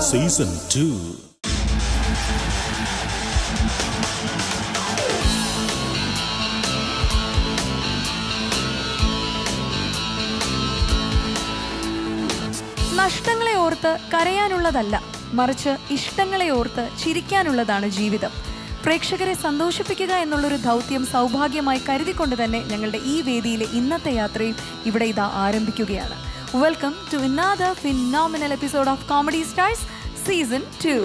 Season two നഷ്ടങ്ങളെ ഓർത്ത് കരയാനുള്ളതല്ല മറിച്ച് ഇഷ്ടങ്ങളെ ഓർത്ത് ചിരിക്കാനുള്ളതാണ് ജീവിതം പ്രേക്ഷകരെ സന്തോഷിപ്പിക്കുക എന്നുള്ളൊരു ദൗത്യം സൗഭാഗ്യമായി കരുതിക്കൊണ്ട് തന്നെ ഞങ്ങളുടെ ഈ വേദിയിലെ ഇന്നത്തെ യാത്രയും ഇവിടെ ഇതാ ആരംഭിക്കുകയാണ് welcome to another phenomenal episode of comedy stars season two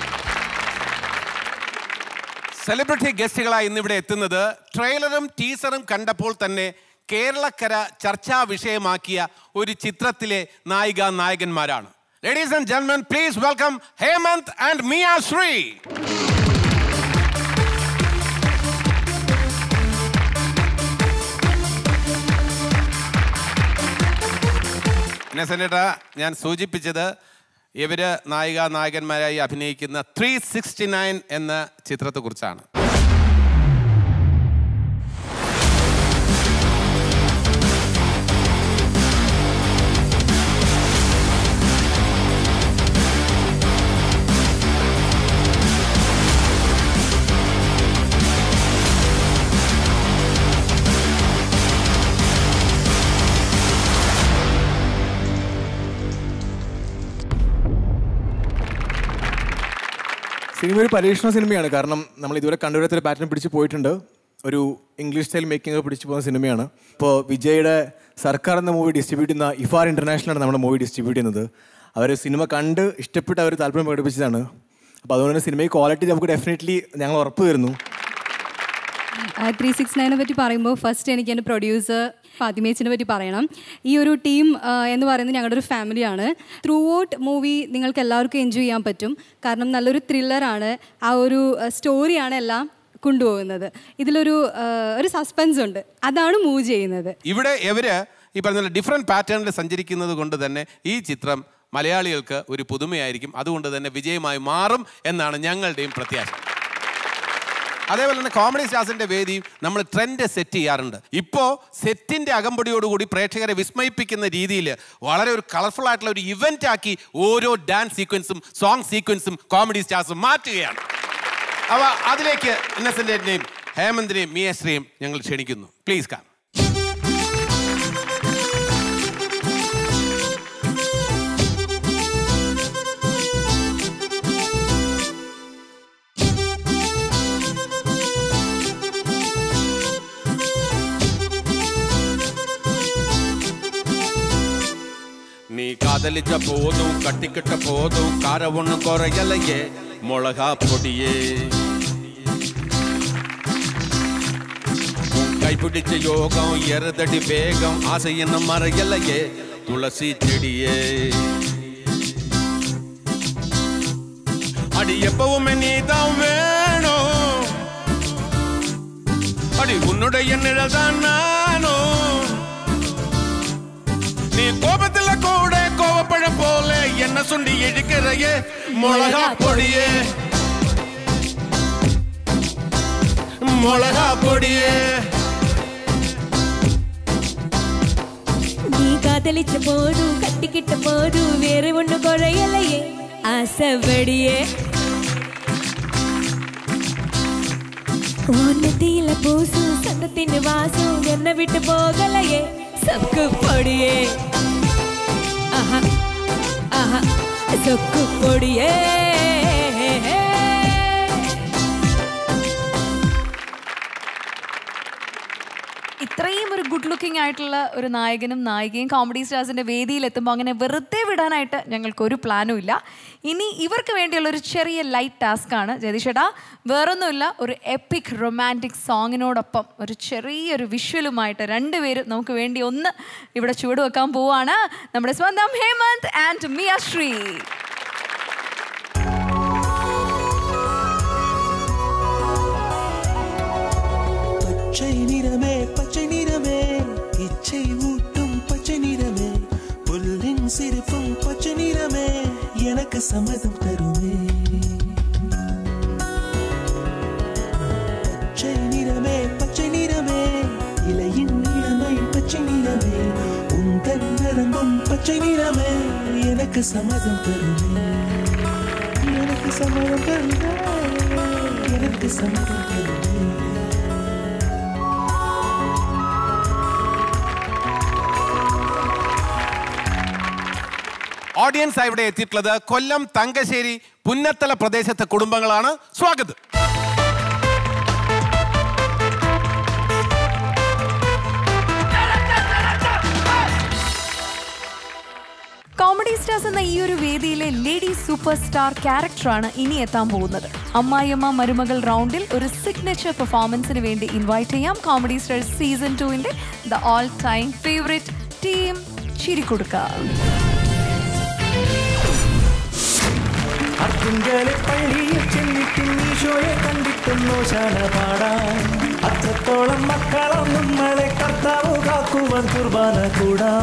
celebrity ഗസ്റ്റുകളായി ഇന്നിവിടെ എത്തുന്നത് ട്രെയിലറും ടീസറും കണ്ടപ്പോൾ തന്നെ കേരളക്കര ചർച്ചാ വിഷയമാക്കിയ ഒരു ചിത്രത്തിലെ നായിക നായകന്മാരാണ് ലേഡീസ് ആൻഡ് ജെന്മൻ please welcome Hemanth and Mia Shri ഇന്നസെന്റേട്ടാ ഞാൻ സൂചിപ്പിച്ചത് ഇവര് നായിക നായകന്മാരായി അഭിനയിക്കുന്ന ത്രീ സിക്സ്റ്റി നയൻ എന്ന ചിത്രത്തെക്കുറിച്ചാണ് സിനിമ ഒരു പരീക്ഷണ സിനിമയാണ് കാരണം നമ്മൾ ഇതുവരെ കണ്ടുവരാത്തൊരു പാറ്റേൺ പിടിച്ച് പോയിട്ടുണ്ട് ഒരു ഇംഗ്ലീഷ് സ്റ്റൈൽ മേക്കിംഗ് ഒക്കെ പിടിച്ചു പോകുന്ന സിനിമയാണ് ഇപ്പോൾ വിജയുടെ സർക്കാർ എന്ന മൂവി ഡിസ്ട്രിബ്യൂട്ട് ചെയ്യുന്ന ഇഫാർ ഇൻ്റർനാഷണലാണ് നമ്മുടെ മൂവി ഡിസ്ട്രിബ്യൂട്ട് ചെയ്യുന്നത് അവർ സിനിമ കണ്ട് ഇഷ്ടപ്പെട്ട് അവർ താല്പര്യം പ്രകടിപ്പിച്ചതാണ് അപ്പോൾ അതുകൊണ്ട് തന്നെ സിനിമയിൽ ക്വാളിറ്റി നമുക്ക് ഡെഫിനറ്റ്ലി ഞങ്ങൾ ഉറപ്പ് തരുന്നു ത്രീ സിക്സ് നയനെ പറ്റി പറയുമ്പോൾ ഫസ്റ്റ് എനിക്ക് എൻ്റെ പ്രൊഡ്യൂസർ ഫാത്തിമേച്ചിനെ പറ്റി പറയണം ഈ ഒരു ടീം എന്ന് പറയുന്നത് ഞങ്ങളുടെ ഒരു ഫാമിലിയാണ് ത്രൂ ഔട്ട് മൂവി നിങ്ങൾക്ക് എല്ലാവർക്കും എൻജോയ് ചെയ്യാൻ പറ്റും കാരണം നല്ലൊരു ത്രില്ലറാണ് ആ ഒരു സ്റ്റോറിയാണ് എല്ലാം കൊണ്ടുപോകുന്നത് ഇതിലൊരു ആ, ഒരു സസ്പെൻസ് ഉണ്ട് അതാണ് മൂവ് ചെയ്യുന്നത് ഇവിടെ ഇവര് ഈ പറഞ്ഞ ഡിഫറെൻറ്റ് പാറ്റേണിൽ സഞ്ചരിക്കുന്നത് കൊണ്ട് തന്നെ ഈ ചിത്രം മലയാളികൾക്ക് ഒരു പുതുമയായിരിക്കും അതുകൊണ്ട് തന്നെ വിജയമായി മാറും എന്നാണ് ഞങ്ങളുടെയും പ്രത്യാശ അതേപോലെ തന്നെ കോമഡി സ്റ്റാർസിന്റെ വേദി നമ്മൾ ട്രെൻഡ് സെറ്റ് ചെയ്യാറുണ്ട് ഇപ്പോൾ സെറ്റിന്റെ അകമ്പടിയോടുകൂടി പ്രേക്ഷകരെ വിസ്മയിപ്പിക്കുന്ന രീതിയിൽ വളരെ ഒരു കളർഫുൾ ആയിട്ടുള്ള ഒരു ഇവന്റ് ആക്കി ഓരോ ഡാൻസ് സീക്വൻസും സോങ് സീക്വൻസും കോമഡി സ്റ്റാർസും മാറ്റുകയാണ് അവ അതിലേക്ക് ഇന്നസെന്റിനെയും ഹേമന്തിനെയും മിയശ്രീയും ഞങ്ങൾ ക്ഷണിക്കുന്നു പ്ലീസ് കാം നീ കാതലിച്ച പോതും കട്ടിക്കിട്ട പോതും കാരവൊണ്ണു കുറയലയേ മുളകാ പൊടിയേ ഉൻ കൈപിടിച്ച യോഗം എറുതടി വേഗം ആസையன மறையலையே துளசி செடியே அடி எப்பவுமே நீதான் வேணும் அடி உன்னுடைய நிழல் தான் நானும் நீ கோபத்துல கூட கோவப்பழம் போல என்ன சுண்டி இழுக்கிறையே மிளகா பொடியே மிளகா பொடியே நீ காதலிச்ச போதும் கட்டிக்கிட்ட போதும் வேற ஒண்ணு குறையலையே ஆசைப்படியே உன்னத்தில பூசும் சந்தத்தின் வாசம் என்ன விட்டு போகலையே சொக்கு பொடியே ஆஹா ஆஹா சொக்கு பொடியே ഇത്രയും ഒരു ഗുഡ് ലുക്കിംഗ് ആയിട്ടുള്ള ഒരു നായകനും നായികയും കോമഡി സ്റ്റാർസിന്റെ വേദിയിൽ എത്തുമ്പോൾ അങ്ങനെ വെറുതെ വിടാനായിട്ട് ഞങ്ങൾക്ക് ഒരു പ്ലാനും ഇല്ല ഇനി ഇവർക്ക് വേണ്ടിയുള്ള ഒരു ചെറിയ ലൈറ്റ് ടാസ്ക് ആണ് ജയതിഷേട്ടാ വേറൊന്നുമില്ല ഒരു എപ്പിക് റൊമാൻറ്റിക് സോങ്ങിനോടൊപ്പം ഒരു ചെറിയൊരു വിഷ്വലുമായിട്ട് രണ്ടുപേരും നമുക്ക് വേണ്ടി ഒന്ന് ഇവിടെ ചുവട് വെക്കാൻ പോവാണ് നമ്മുടെ സ്വന്തം ഹേമന്ത് ആൻഡ് മിയ ശ്രീ பச்சை நிறமே பச்சை நிறமே இச்சை ஊட்டும் பச்சை நிறமே புல்லின் சிரிப்பும் பச்சை நிறமே எனக்கு சம்மதம் தருமே பச்சை நிறமே பச்சை நிறமே இலையின் நிறமை பச்சை நிறமே உந்தன் நரம்பும் பச்சை நிறமே எனக்கு சம்மதம் தருமே சம்மதம் தருவாயே எனக்கு சம்மதம் தருவாயே ഓഡിയൻസ് ആയി ഇവിടെ എത്തിയിട്ടുള്ളത് കൊല്ലം തങ്കശ്ശേരി പുന്നത്തല പ്രദേശത്തെ കുടുംബങ്ങളാണ് സ്വാഗതം കോമഡി സ്റ്റാർസ് എന്ന ഈ ഒരു വേദിയിലെ ലേഡി സൂപ്പർ സ്റ്റാർ ക്യാരക്ടറാണ് ഇനി എത്താൻ പോകുന്നത് അമ്മായിയമ്മ മരുമകൾ റൗണ്ടിൽ ഒരു സിഗ്നേച്ചർ പെർഫോമൻസിന് വേണ്ടി ഇൻവൈറ്റ് ചെയ്യാം കോമഡി സ്റ്റാർസ് സീസൺ ടുവിന്റെ the all time favourite team ചിരിക്കൊടുക്ക അത്തിങ്കളെ പള്ളിയിൽ ചെന്നിട്ട് ഈശോയെ കണ്ടിട്ടുന്നു ശാലപാടാൻ അത്രത്തോളം മക്കളും നമ്മളെ കർത്താവ് കാക്കുവാൻ കുർബാന കൂടാ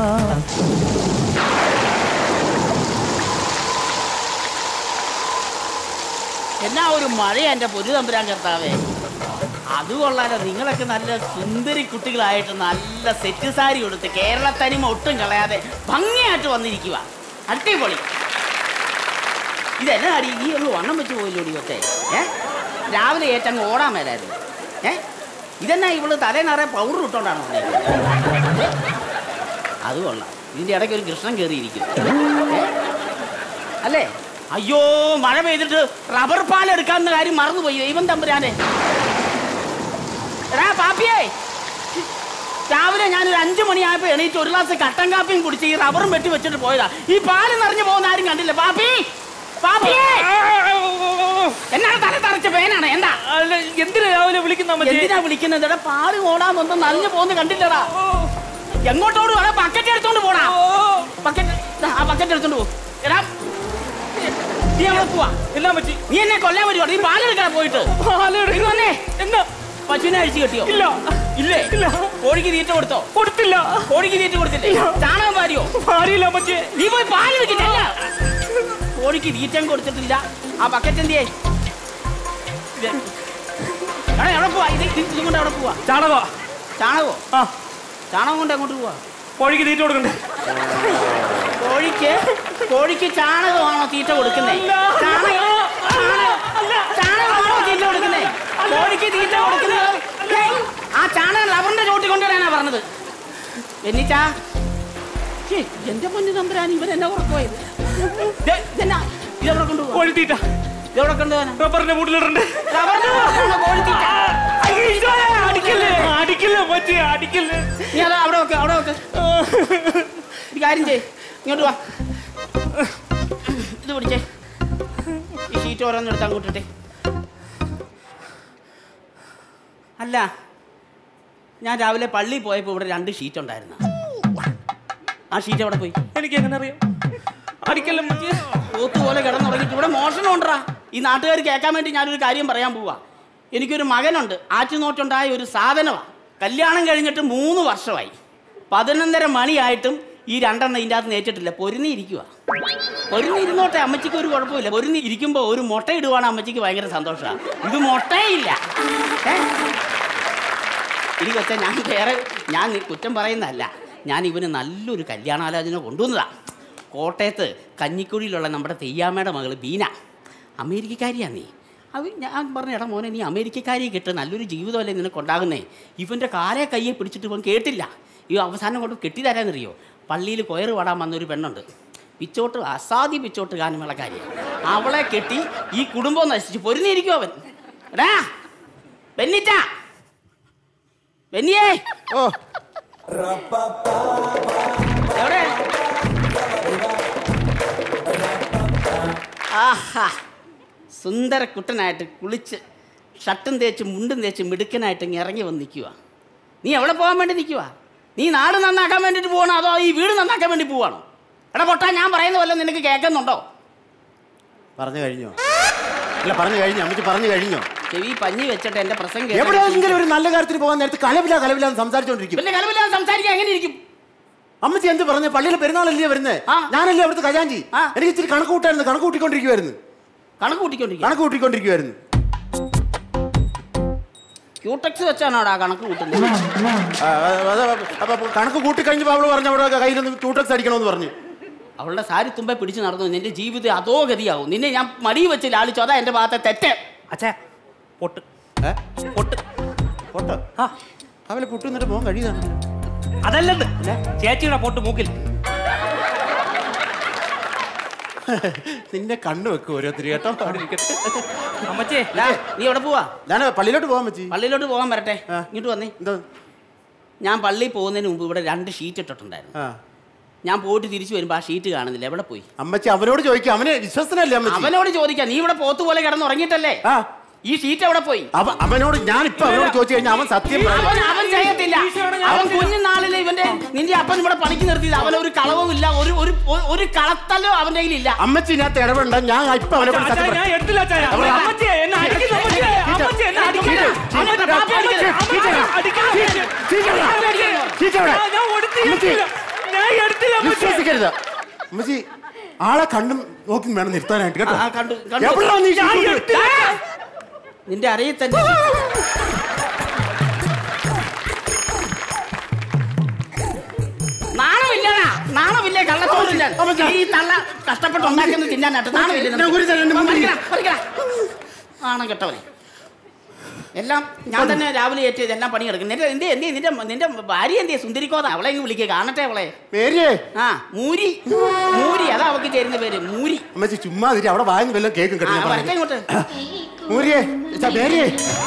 എന്നാ ഒരു മഴ എൻ്റെ പൊരു തമ്പുരാൻ കർത്താവേ അത് കൊള്ളാലോ നിങ്ങളൊക്കെ നല്ല സുന്ദരി കുട്ടികളായിട്ട് നല്ല സെറ്റ് സാരി കൊടുത്ത് കേരള തനിമ ഒട്ടും കളയാതെ ഭംഗിയായിട്ട് വന്നിരിക്കുക അടിപൊളി ഇതെന്നാ അടി നീ ഒന്ന് വണ്ണം വെച്ച് പോയില്ലോടി കൊച്ചേ ഏ രാവിലെ ഏറ്റങ്ങ് ഓടാൻ മേലായിരുന്നു ഏ ഇതെന്നാ ഇവള് തലേ നിറയെ പൗഡർ ഇട്ടോണ്ടാണ് വന്നേക്കുന്നത് അത് കൊള്ളാം ഇതിൻ്റെ ഇടയ്ക്ക് ഒരു കൃഷ്ണൻ കയറിയിരിക്കും ഏ? അല്ലേ അയ്യോ മഴ പെയ്തിട്ട് റബ്ബർ പാൽ എടുക്കാവുന്ന കാര്യം മറന്നുപോയി ദൈവം തമ്പുരാനെ എടാ പാപ്പിയേ രാവിലെ ഞാനൊരു അഞ്ചു മണിയായപ്പോ എണീറ്റ് ഒരു ഗ്ലാസ് കട്ടൻ കാപ്പിയും കുടിച്ച് ഈ റബ്ബറും വെട്ടി വെച്ചിട്ട് പോയതാ ഈ പാല് നിറഞ്ഞു പോകുന്ന ആരും കണ്ടില്ല പാപ്പി പാപ്പിയേ എന്നാണ് തല തറച്ച പേനാണ് എന്താ എന്തിനാ രാവിലെ വിളിക്കുന്ന എന്തിനാ വിളിക്കുന്നത് എടാ പാല് ഓടാന്നൊന്നും നനഞ്ഞു പോകുന്ന കണ്ടില്ലടാ എങ്ങോട്ടോട് വേണം ബക്കറ്റ് എടുത്തോണ്ട് പോടാ ബക്കറ്റ് ആ ബക്കറ്റ് എടുത്തോണ്ട് പോ എടാ നീ അവിടെ പോവാ എല്ലാം പറ്റി നീ എന്നെ കൊല്ലാൻ പറ്റുമോ നീ പാലെടുക്കാൻ പോയിട്ട് ഇങ്ങ് വന്നേ എന്താ പശുവിനെ അഴിച്ചു കെട്ടിയോ ഇല്ല. ഇല്ലേ ഇല്ല. കോഴിക്ക് തീറ്റ കൊടുത്തോ കൊടുത്തില്ല കോഴിക്ക് തീറ്റ കൊടുത്തില്ലേ ചാണകം വാരിയോ പാടിയില്ല മറ്റേ നീ പോയി പാല് വെച്ചിട്ടല്ല കോഴിക്ക് തീറ്റം കൊടുത്തിട്ടില്ല ആ ബക്കറ്റ് എന്തിയേ ഇത് എടാ എവിടെ പോവാ ഇത് ഇത് ഇതും കൊണ്ട് എവിടെ പോവാ ചാണകോ ചാണകോ ആ ചാണകം കൊണ്ട് എങ്ങോട്ട് പോവാ കോഴിക്ക് തീറ്റ കൊടുക്കണ്ടേ കോഴിക്ക് കോഴിക്ക് ചാണകമാണോ തീറ്റ കൊടുക്കുന്നേ ചാണകം ചാണകം- ചാണകമാണോ തീറ്റ കൊടുക്കുന്നേ കോഴിക്ക് തീറ്റ കൊടുക്കുന്നത് ഏയ്, ആ ചാണകം റബ്ബറിന്റെ ചോട്ടി കൊണ്ടുവരാനാ പറഞ്ഞത് എന്നിച്ചാ ഛേ, എന്റെ പൊന്നു തമ്പുരാൻ ഇവൻ എന്നെ ഉറക്കുപോയത് ദേ, ഇതെന്നാ ഇതെവിടെ കൊണ്ടുപോവാ കോഴി തീറ്റ ഇതെവിടെ കൊണ്ടുപോകാനാ റബ്ബറിന്റെ മൂട്ടിലിടണ്ടേ റബ്ബറിന്റെ ചോട്ടിലാണോ കോഴി തീറ്റ അടിക്കല്ലേ അടിക്കല്ലേ മറ്റേ അടിക്കല്ലേ നീ അത് അവിടെ വെക്ക് അവിടെ വെക്ക് ഒരു കാര്യം ചെയ് ഇങ്ങോട്ട് വാ ഇത് പിടിച്ചേ ഈ ഷീറ്റ് ഓരോന്നും എടുത്ത് അങ്ങോട്ടിട്ടെ അല്ല ഞാൻ രാവിലെ പള്ളിയിൽ പോയപ്പോൾ ഇവിടെ രണ്ട് ഷീറ്റ് ഉണ്ടായിരുന്നു ആ ഷീറ്റ് എവിടെ പോയി എനിക്ക് എങ്ങനെ അറിയാം അടിക്കല്ലേ മറ്റേ പോത്ത് പോലെ കിടന്നുറങ്ങിയിട്ട് ഇവിടെ മോഷണം ഉണ്ടാ ഈ നാട്ടുകാർ കേൾക്കാൻ വേണ്ടി ഞാനൊരു കാര്യം പറയാൻ പോവാ എനിക്കൊരു മകനുണ്ട് ആറ്റുനോട്ടുണ്ടായ ഒരു സാധനമാണ് കല്യാണം കഴിഞ്ഞിട്ട് മൂന്ന് വർഷമായി പതിനൊന്നര മണിയായിട്ടും ഈ രണ്ടെണ്ണം ഇതിൻ്റെ അകത്ത് നേറ്റിട്ടില്ല പൊരുന്നി ഇരിക്കുക പൊരുന്നി ഇരുന്നോട്ടെ അമ്മച്ചിക്ക് ഒരു കുഴപ്പമില്ല പൊരുന്നി ഇരിക്കുമ്പോൾ ഒരു മുട്ട ഇടുവാണ് അമ്മച്ചിക്ക് ഭയങ്കര സന്തോഷമാണ് ഇത് മുട്ടയില്ല ഏ? ഇനി കൊച്ച ഞാൻ വേറെ ഞാൻ നി- കുറ്റം പറയുന്നതല്ല ഞാൻ ഇവന് നല്ലൊരു കല്യാണാലോചന കൊണ്ടുവന്നതാ കോട്ടയത്ത് കഞ്ഞിക്കുഴിയിലുള്ള നമ്മുടെ തെയ്യാമ്മയുടെ മകള് ബീന അമേരിക്കക്കാരിയാ നീ അവ ഞാൻ പറഞ്ഞ എടാ മോനെ നീ അമേരിക്കക്കാരിയെ കിട്ടുക നല്ലൊരു ജീവിതമല്ലേ നിനക്ക് ഉണ്ടാകുന്നേ ഇവൻ്റെ കാലെ കയ്യെ പിടിച്ചിട്ട് ഇവൻ കേട്ടില്ല ഈ അവസാനം കൊണ്ട് കെട്ടി തരാന്നറിയോ പള്ളിയിൽ കൊയറ് പാടാൻ വന്നൊരു പെണ്ണുണ്ട് പിച്ചോട്ട് അസാധ്യ പിച്ചോട്ട് ഗാനമേളക്കാരി അവളെ കെട്ടി ഈ കുടുംബം നശിച്ചു പൊരുന്നിരിക്കും അവൻ എടാ പെന്നിറ്റാ ബെന്നിയേ ഓ എവിടെ ആഹാ സുന്ദര കുട്ടനായിട്ട് കുളിച്ച് ഷർട്ടും തേച്ച് മുണ്ടും തേച്ച് മിടുക്കനായിട്ട് ഇങ്ങ് ഇറങ്ങി വന്ന് നിൽക്കുക നീ എവിടെ പോകാൻ വേണ്ടി നിൽക്കുക നീ നാട് നന്നാക്കാൻ വേണ്ടിയിട്ട് പോകണോ അതോ ഈ വീട് നന്നാക്കാൻ വേണ്ടി പോവാണോ എടാ പൊട്ടാ ഞാൻ പറയുന്ന പോലെ നിനക്ക് കേൾക്കുന്നുണ്ടോ പറഞ്ഞു കഴിഞ്ഞോ അല്ല പറഞ്ഞു കഴിഞ്ഞോ അമ്മച്ചി പറഞ്ഞു കഴിഞ്ഞോ ചെവി പഞ്ഞി വെച്ചിട്ട് എന്റെ പ്രസംഗം കേട്ടാ എവിടെയെങ്കിലും ഒരു നല്ല കാര്യത്തിന് പോകാൻ നേരത്ത് കലവില്ല കലവില്ല എന്ന് സംസാരിച്ചോണ്ടിരിക്കും വലിയ കലമില്ലാതെ സംസാരിക്കാൻ എങ്ങനെ ഇരിക്കും അമ്മച്ചി എന്ത് പറഞ്ഞു പള്ളിയിലെ പെരുന്നാളല്ലേ വരുന്നത് ആ. ഞാനല്ലേ അവിടുത്തെ ഖജാഞ്ചി ആ. എനിക്ക് ഇച്ചിരി കണക്ക് കൂട്ടായിരുന്നു കണക്ക് കൂട്ടിക്കൊണ്ടിരിക്കുവായിരുന്നു കണക്ക് കൂട്ടിക്കൊണ്ടിരിക്കുക കണക്ക് കൂട്ടിക്കൊണ്ടിരിക്കുവായിരുന്നു ക്യൂടെക്സ് വെച്ചാണോടാ കണക്ക് കൂട്ടുന്നത് ആ, അത് അപ്പൊ കണക്ക് കൂട്ടി കഴിഞ്ഞപ്പോ അവള് പറഞ്ഞു അവിടെ കയ്യിൽ നിന്ന് ക്യൂട്ടക്സ് അടിക്കണമെന്ന് പറഞ്ഞു അവളുടെ സാരി തുമ്പെ പിടിച്ച് നടന്നു നിന്റെ ജീവിതം അതോ ഗതിയാവും നിന്നെ ഞാൻ മടി വെച്ച് ലാളിച്ചു അതാ എന്റെ ഭാഗത്തെ തെറ്റ് അച്ഛാ പൊട്ട് ഏ? പൊട്ട് പൊട്ടോ ആ അവലെ പൊട്ടു എന്നിട്ട് പോകാൻ കഴിയുതാണ് അതല്ലെന്ന് ചേച്ചിയുടെ പൊട്ട് മൂക്കിൽ നിന്നെ കണ്ണു വെക്കും ഓരോരുത്തര് കേട്ടോ അവിടെ ഇരിക്കട്ടെ അമ്മച്ചേ ലാ, നീ എവിടെ പോവാ ഞാൻ പള്ളിയിലോട്ട് പോകാൻ പറ്റി പള്ളിയിലോട്ട് പോകാൻ വരട്ടെ ആ. ഇങ്ങോട്ട് വന്നേ എന്താ ഞാൻ പള്ളിയിൽ പോകുന്നതിന് മുമ്പ് ഇവിടെ രണ്ട് ഷീറ്റ് ഇട്ടിട്ടുണ്ടായിരുന്നു ആ ഞാൻ പോയിട്ട് തിരിച്ചു വരുമ്പോൾ ആ ഷീറ്റ് കാണുന്നില്ല എവിടെ പോയി അമ്മച്ചി അവനോട് ചോദിക്കാം അവന് വിശ്വസനല്ലേ അമ്മച്ചി അവനോട് ചോദിക്കാം നീ ഇവിടെ പോത്ത് പോലെ കിടന്ന് ഉറങ്ങിയിട്ടല്ലേ ആ ഈ ഷീറ്റ് എവിടെ പോയി അവ അവനോട് ഞാൻ ഇപ്പൊ അവനോട് ചോദിച്ചു കഴിഞ്ഞാൽ അവൻ സത്യം പറയും അവൻ അവൻ ചെയ്യത്തില്ല അവൻ കുഞ്ഞുനാളില് ഇവന്റെ നിന്റെ അപ്പൻ ഇവിടെ പണിക്ക് നിർത്തിയത് അവനൊരു കളവും ഇല്ല ഒരു ഒരു ഒരു കളത്തല്ലോ അവന്റെ കയ്യിലില്ല അമ്മച്ചി ഇതിനകത്ത് ഇടപെടണ്ട ഞാൻ ഇപ്പൊ അവനെ കൊണ്ട് അച്ഛാ, സത്യം ഞാൻ പറയും. എടുത്തില്ല അച്ഛാ. അവിടെ- അമ്മച്ചിയെ, എന്നെ അടിക്കുന്നു, അമ്മച്ചിയെ. അമ്മച്ചിയെ, എന്നെ അടിക്കുന്നു. അവന്റെ പാപ്പ അടിക്കരുത്. അമ്മച്ചിയെ, അടിക്കുന്നു. ചീറ്റ അവിടെ. ഞാൻ- ഞാൻ ഒടുത്തിയിട്ടില്ല. ഞാൻ എടുത്തില്ല അമ്മച്ചിയെ. വിശ്വസിക്കരുത് അമ്മച്ചി ആളെ കണ്ടും നോക്കി വേണം നിർത്താനായിട്ട് കേട്ടോ ആ, കണ്ടു, കണ്ടു. എവിടെയാ നീ ഞാൻ ഷീറ്റ് എടുത്തില്ല. നിന്റെ അരയിൽ തന്നെ നാണമില്ലടാ നാണമില്ലേ കള്ളത്തോടില്ല അമ്മച്ചാ. ഈ തള്ള കഷ്ടപ്പെട്ട് ഉണ്ടാക്കുന്നത് തിന്നാനായിട്ട് നാണമില്ല ഞാൻ ഒരു തരം എന്റെ മുമ്പിൽ നാണം കെട്ടവനെ എല്ലാം ഞാൻ തന്നെ രാവിലെ ഏറ്റ് ഇതെല്ലാം പണിയെടുക്കും നിന്റെ എന്തേ എന്തേ നിന്റെ നിന്റെ ഭാര്യ എന്തേ സുന്ദരിക്കോത അവളെ ഇങ്ങ് വിളിക്കുക കാണട്ടെ അവളെ മേരിയേ ആ മൂരി മൂരി അതാ അവക്ക് ചേരുന്ന പേര് മൂരി അമ്മച്ചി ചുമ്മാ തിരി അവിടെ വായന വല്ലതും കേൾക്കും ആ കേട്ടോ ഞാൻ വരട്ടെ പറഞ്ഞത്. ഇങ്ങോട്ട് മൂരിയേ ഇച്ചാ, മേരിയേ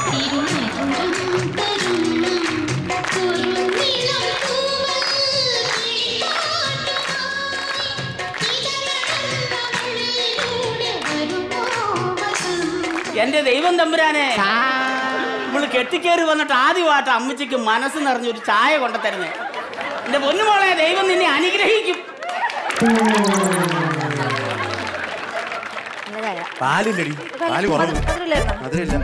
എന്റെ ദൈവം തമ്പുരാനെ നമ്മള് കെട്ടിക്കേറി വന്നിട്ട് ആദ്യമായിട്ട് അമ്മച്ചിക്ക് മനസ്സ് നിറഞ്ഞ ഒരു ചായ കൊണ്ടുതരുന്നേ എന്റെ പൊന്നുമോളെ ദൈവം നിന്നെ അനുഗ്രഹിക്കും പാലില്ലടി പാല് കുറവ് മധുരമില്ല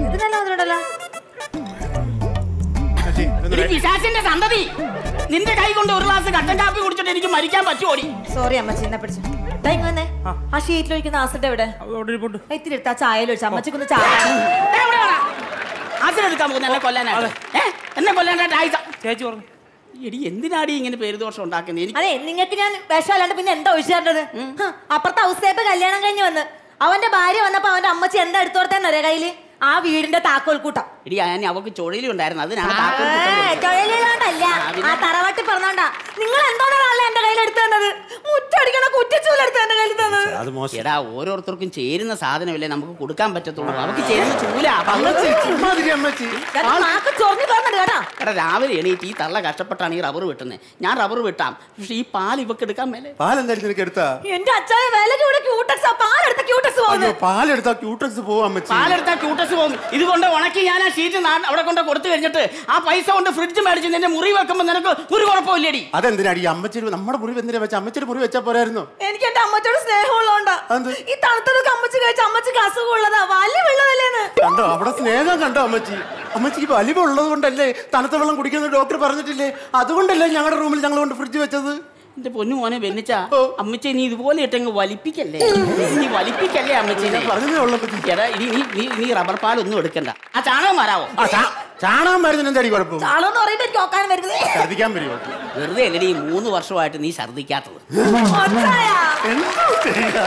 അമ്മച്ചി, ഒന്ന് ഒരു വേ- പിശാചിന്റെ സന്തതി നിന്റെ കൈ കൊണ്ട് ഒരു ഗ്ലാസ് കട്ടൻ കാപ്പി കുടിച്ചിട്ട് എനിക്ക് മരിക്കാൻ പറ്റുമോടി സോറി അമ്മച്ചി എന്നെ പിടിച്ചു ദാ ഇങ്ങ് വന്നേ ആ ഷീറ്റിൽ ഒഴിക്കുന്ന ആസിഡ് എവിടെ അവിടെ ഇരിപ്പുണ്ട്. ആ, ഇത്തിരി എടുത്ത് ആ ചായയിൽ ഒഴിച്ചു അമ്മച്ചിക്കൊന്ന് ചായ ആസിലെടുക്കാൻ പോകുന്ന എന്നെ കൊല്ലാനായിട്ട് ഏ എന്നെ കൊല്ലാനായിട്ട് ആയിച്ച ചേച്ചി പറഞ്ഞു എടി എന്തിനാടി ഇങ്ങനെ പേരുദോഷം ഉണ്ടാക്കുന്നത് എനിക്ക് അതെ നിങ്ങൾക്ക് ഞാൻ വിഷം അല്ലാണ്ട് പിന്നെ എന്താ ഒഴിച്ചു തരേണ്ടത് ഹ്, അപ്പുറത്തെ ഔസേപ്പ് കല്യാണം കഴിഞ്ഞ് വന്ന് അവന്റെ ഭാര്യ വന്നപ്പോ അവന്റെ അമ്മച്ചി എന്താ എടുത്തു കൊടുത്തേന്നറിയ കയ്യില് ആ വീടിന്റെ താക്കോൽ കൂട്ടം എടി ഞാൻ അവക്ക് ചുഴലിയുണ്ടായിരുന്നു അതിനാണ് താക്കോൽ കുത്തം കൊടുത്തത്. തൊഴിലുകൊണ്ടല്ല ആ തറവാട്ടി പറഞ്ഞോണ്ടാ നിങ്ങൾ എന്തോന്നാണല്ലോ എന്റെ കയ്യിൽ എടുത്തു തന്നത് മുറ്റടിക്കണ കുറ്റിച്ചൂല എടുത്ത് എന്റെ കയ്യിൽ തന്നത് അത് മോശം എടാ ഓരോരുത്തർക്കും ചേരുന്ന സാധനമല്ലേ നമുക്ക് കൊടുക്കാൻ പറ്റത്തുള്ളൂ അവക്ക് ചേരുന്ന ചൂല അപ്പൊ അമ്മച്ചി അവൾക്ക് ചുമ്മാ തിരി അമ്മച്ചി ഞാൻ നാക്ക് ചൊറിഞ്ഞു പോകുന്നുണ്ട് കേട്ടോ എടാ രാവിലെ എണീറ്റ് ഈ തള്ള കഷ്ടപ്പെട്ടാണ് ഈ റബ്ബർ വെട്ടുന്നത് ഞാൻ റബ്ബർ വെട്ടാം പക്ഷെ ഈ പാൽ ഇവക്ക് എടുക്കാൻ മേലെ പാലെന്തായാലും നിനക്ക് എടുത്താ എന്റെ അച്ഛനെ വിലക്ക് ഇവിടെ ക്യൂട്ടക്സ് പാലെടുത്ത ക്യൂട്ടക്സ് അയ്യോ പോകുന്നത് പാലെടുത്താ ക്യൂട്ടക്സ് പോവാ അമ്മച്ചി പാലെടുത്താൽ ക്യൂട്ടസ് പോകും ഇത് കൊണ്ട് ഉണക്കി ഞാൻ ആ ഷീറ്റ് നാ- അവിടെ കൊണ്ട് കൊടുത്തു കഴിഞ്ഞിട്ട് ആ പൈസ കൊണ്ട് ഫ്രിഡ്ജ് മേടിച്ച് നിന്റെ മുറി വെക്കുമ്പോൾ നിനക്ക് ഒരു കുഴപ്പമില്ലടി അതെന്തിനാടി ഈ അമ്മച്ചിയുടെ നമ്മുടെ മുറി എന്തിനാ വെച്ച അമ്മച്ചിയുടെ മുറി വെച്ചാ പോരായിരുന്നു എനിക്ക് എന്റെ അമ്മച്ചോട് സ്നേഹമുള്ളതുകൊണ്ടാ അതെന്ത്? ഈ തണുത്തതൊക്കെ അമ്മച്ചി കഴിച്ച അമ്മച്ചിക്ക് അസുഖമുള്ളതാ വലിയ വെള്ളമല്ലേന്ന് കണ്ടോ അവിടെ സ്നേഹം കണ്ടോ അമ്മച്ചി അമ്മച്ചിക്ക് വലിവുള്ളത് കൊണ്ടല്ലേ തണുത്ത വെള്ളം കുടിക്കുന്ന ഡോക്ടർ പറഞ്ഞിട്ടില്ലേ അതുകൊണ്ടല്ലേ ഞങ്ങളുടെ റൂമിൽ ഞങ്ങൾ കൊണ്ട് ഫ്രിഡ്ജ് വെച്ചത് എന്റെ പൊന്നു മോനെ വെന്നിച്ച ഓ. അമ്മച്ചി നീ ഇതുപോലെ ഇട്ടങ്ങ് വലിപ്പിക്കല്ലേ നീ വലിപ്പിക്കല്ലേ അമ്മച്ചി ഞാൻ പറഞ്ഞതേ ഉള്ളൂ അമ്മച്ചി എടാ ഇനി നീ നീ നീ റബ്ബർ പാലൊന്നും എടുക്കണ്ട ആ ചാണകം മാറാവോ ആ ചാ- ചാണകം മരുന്നിന് എന്താടി കുഴപ്പം ആളെന്ന് പറയുമ്പോ എനിക്ക് നോക്കാൻ വരുന്നത് ഛർദിക്കാൻ വരുമോ വെറുതെ അല്ലടി ഈ മൂന്ന് വർഷമായിട്ട് നീ ഛർദ്ദിക്കാത്തത് ഒച്ചായാ? എന്താ ചെയ്യാ?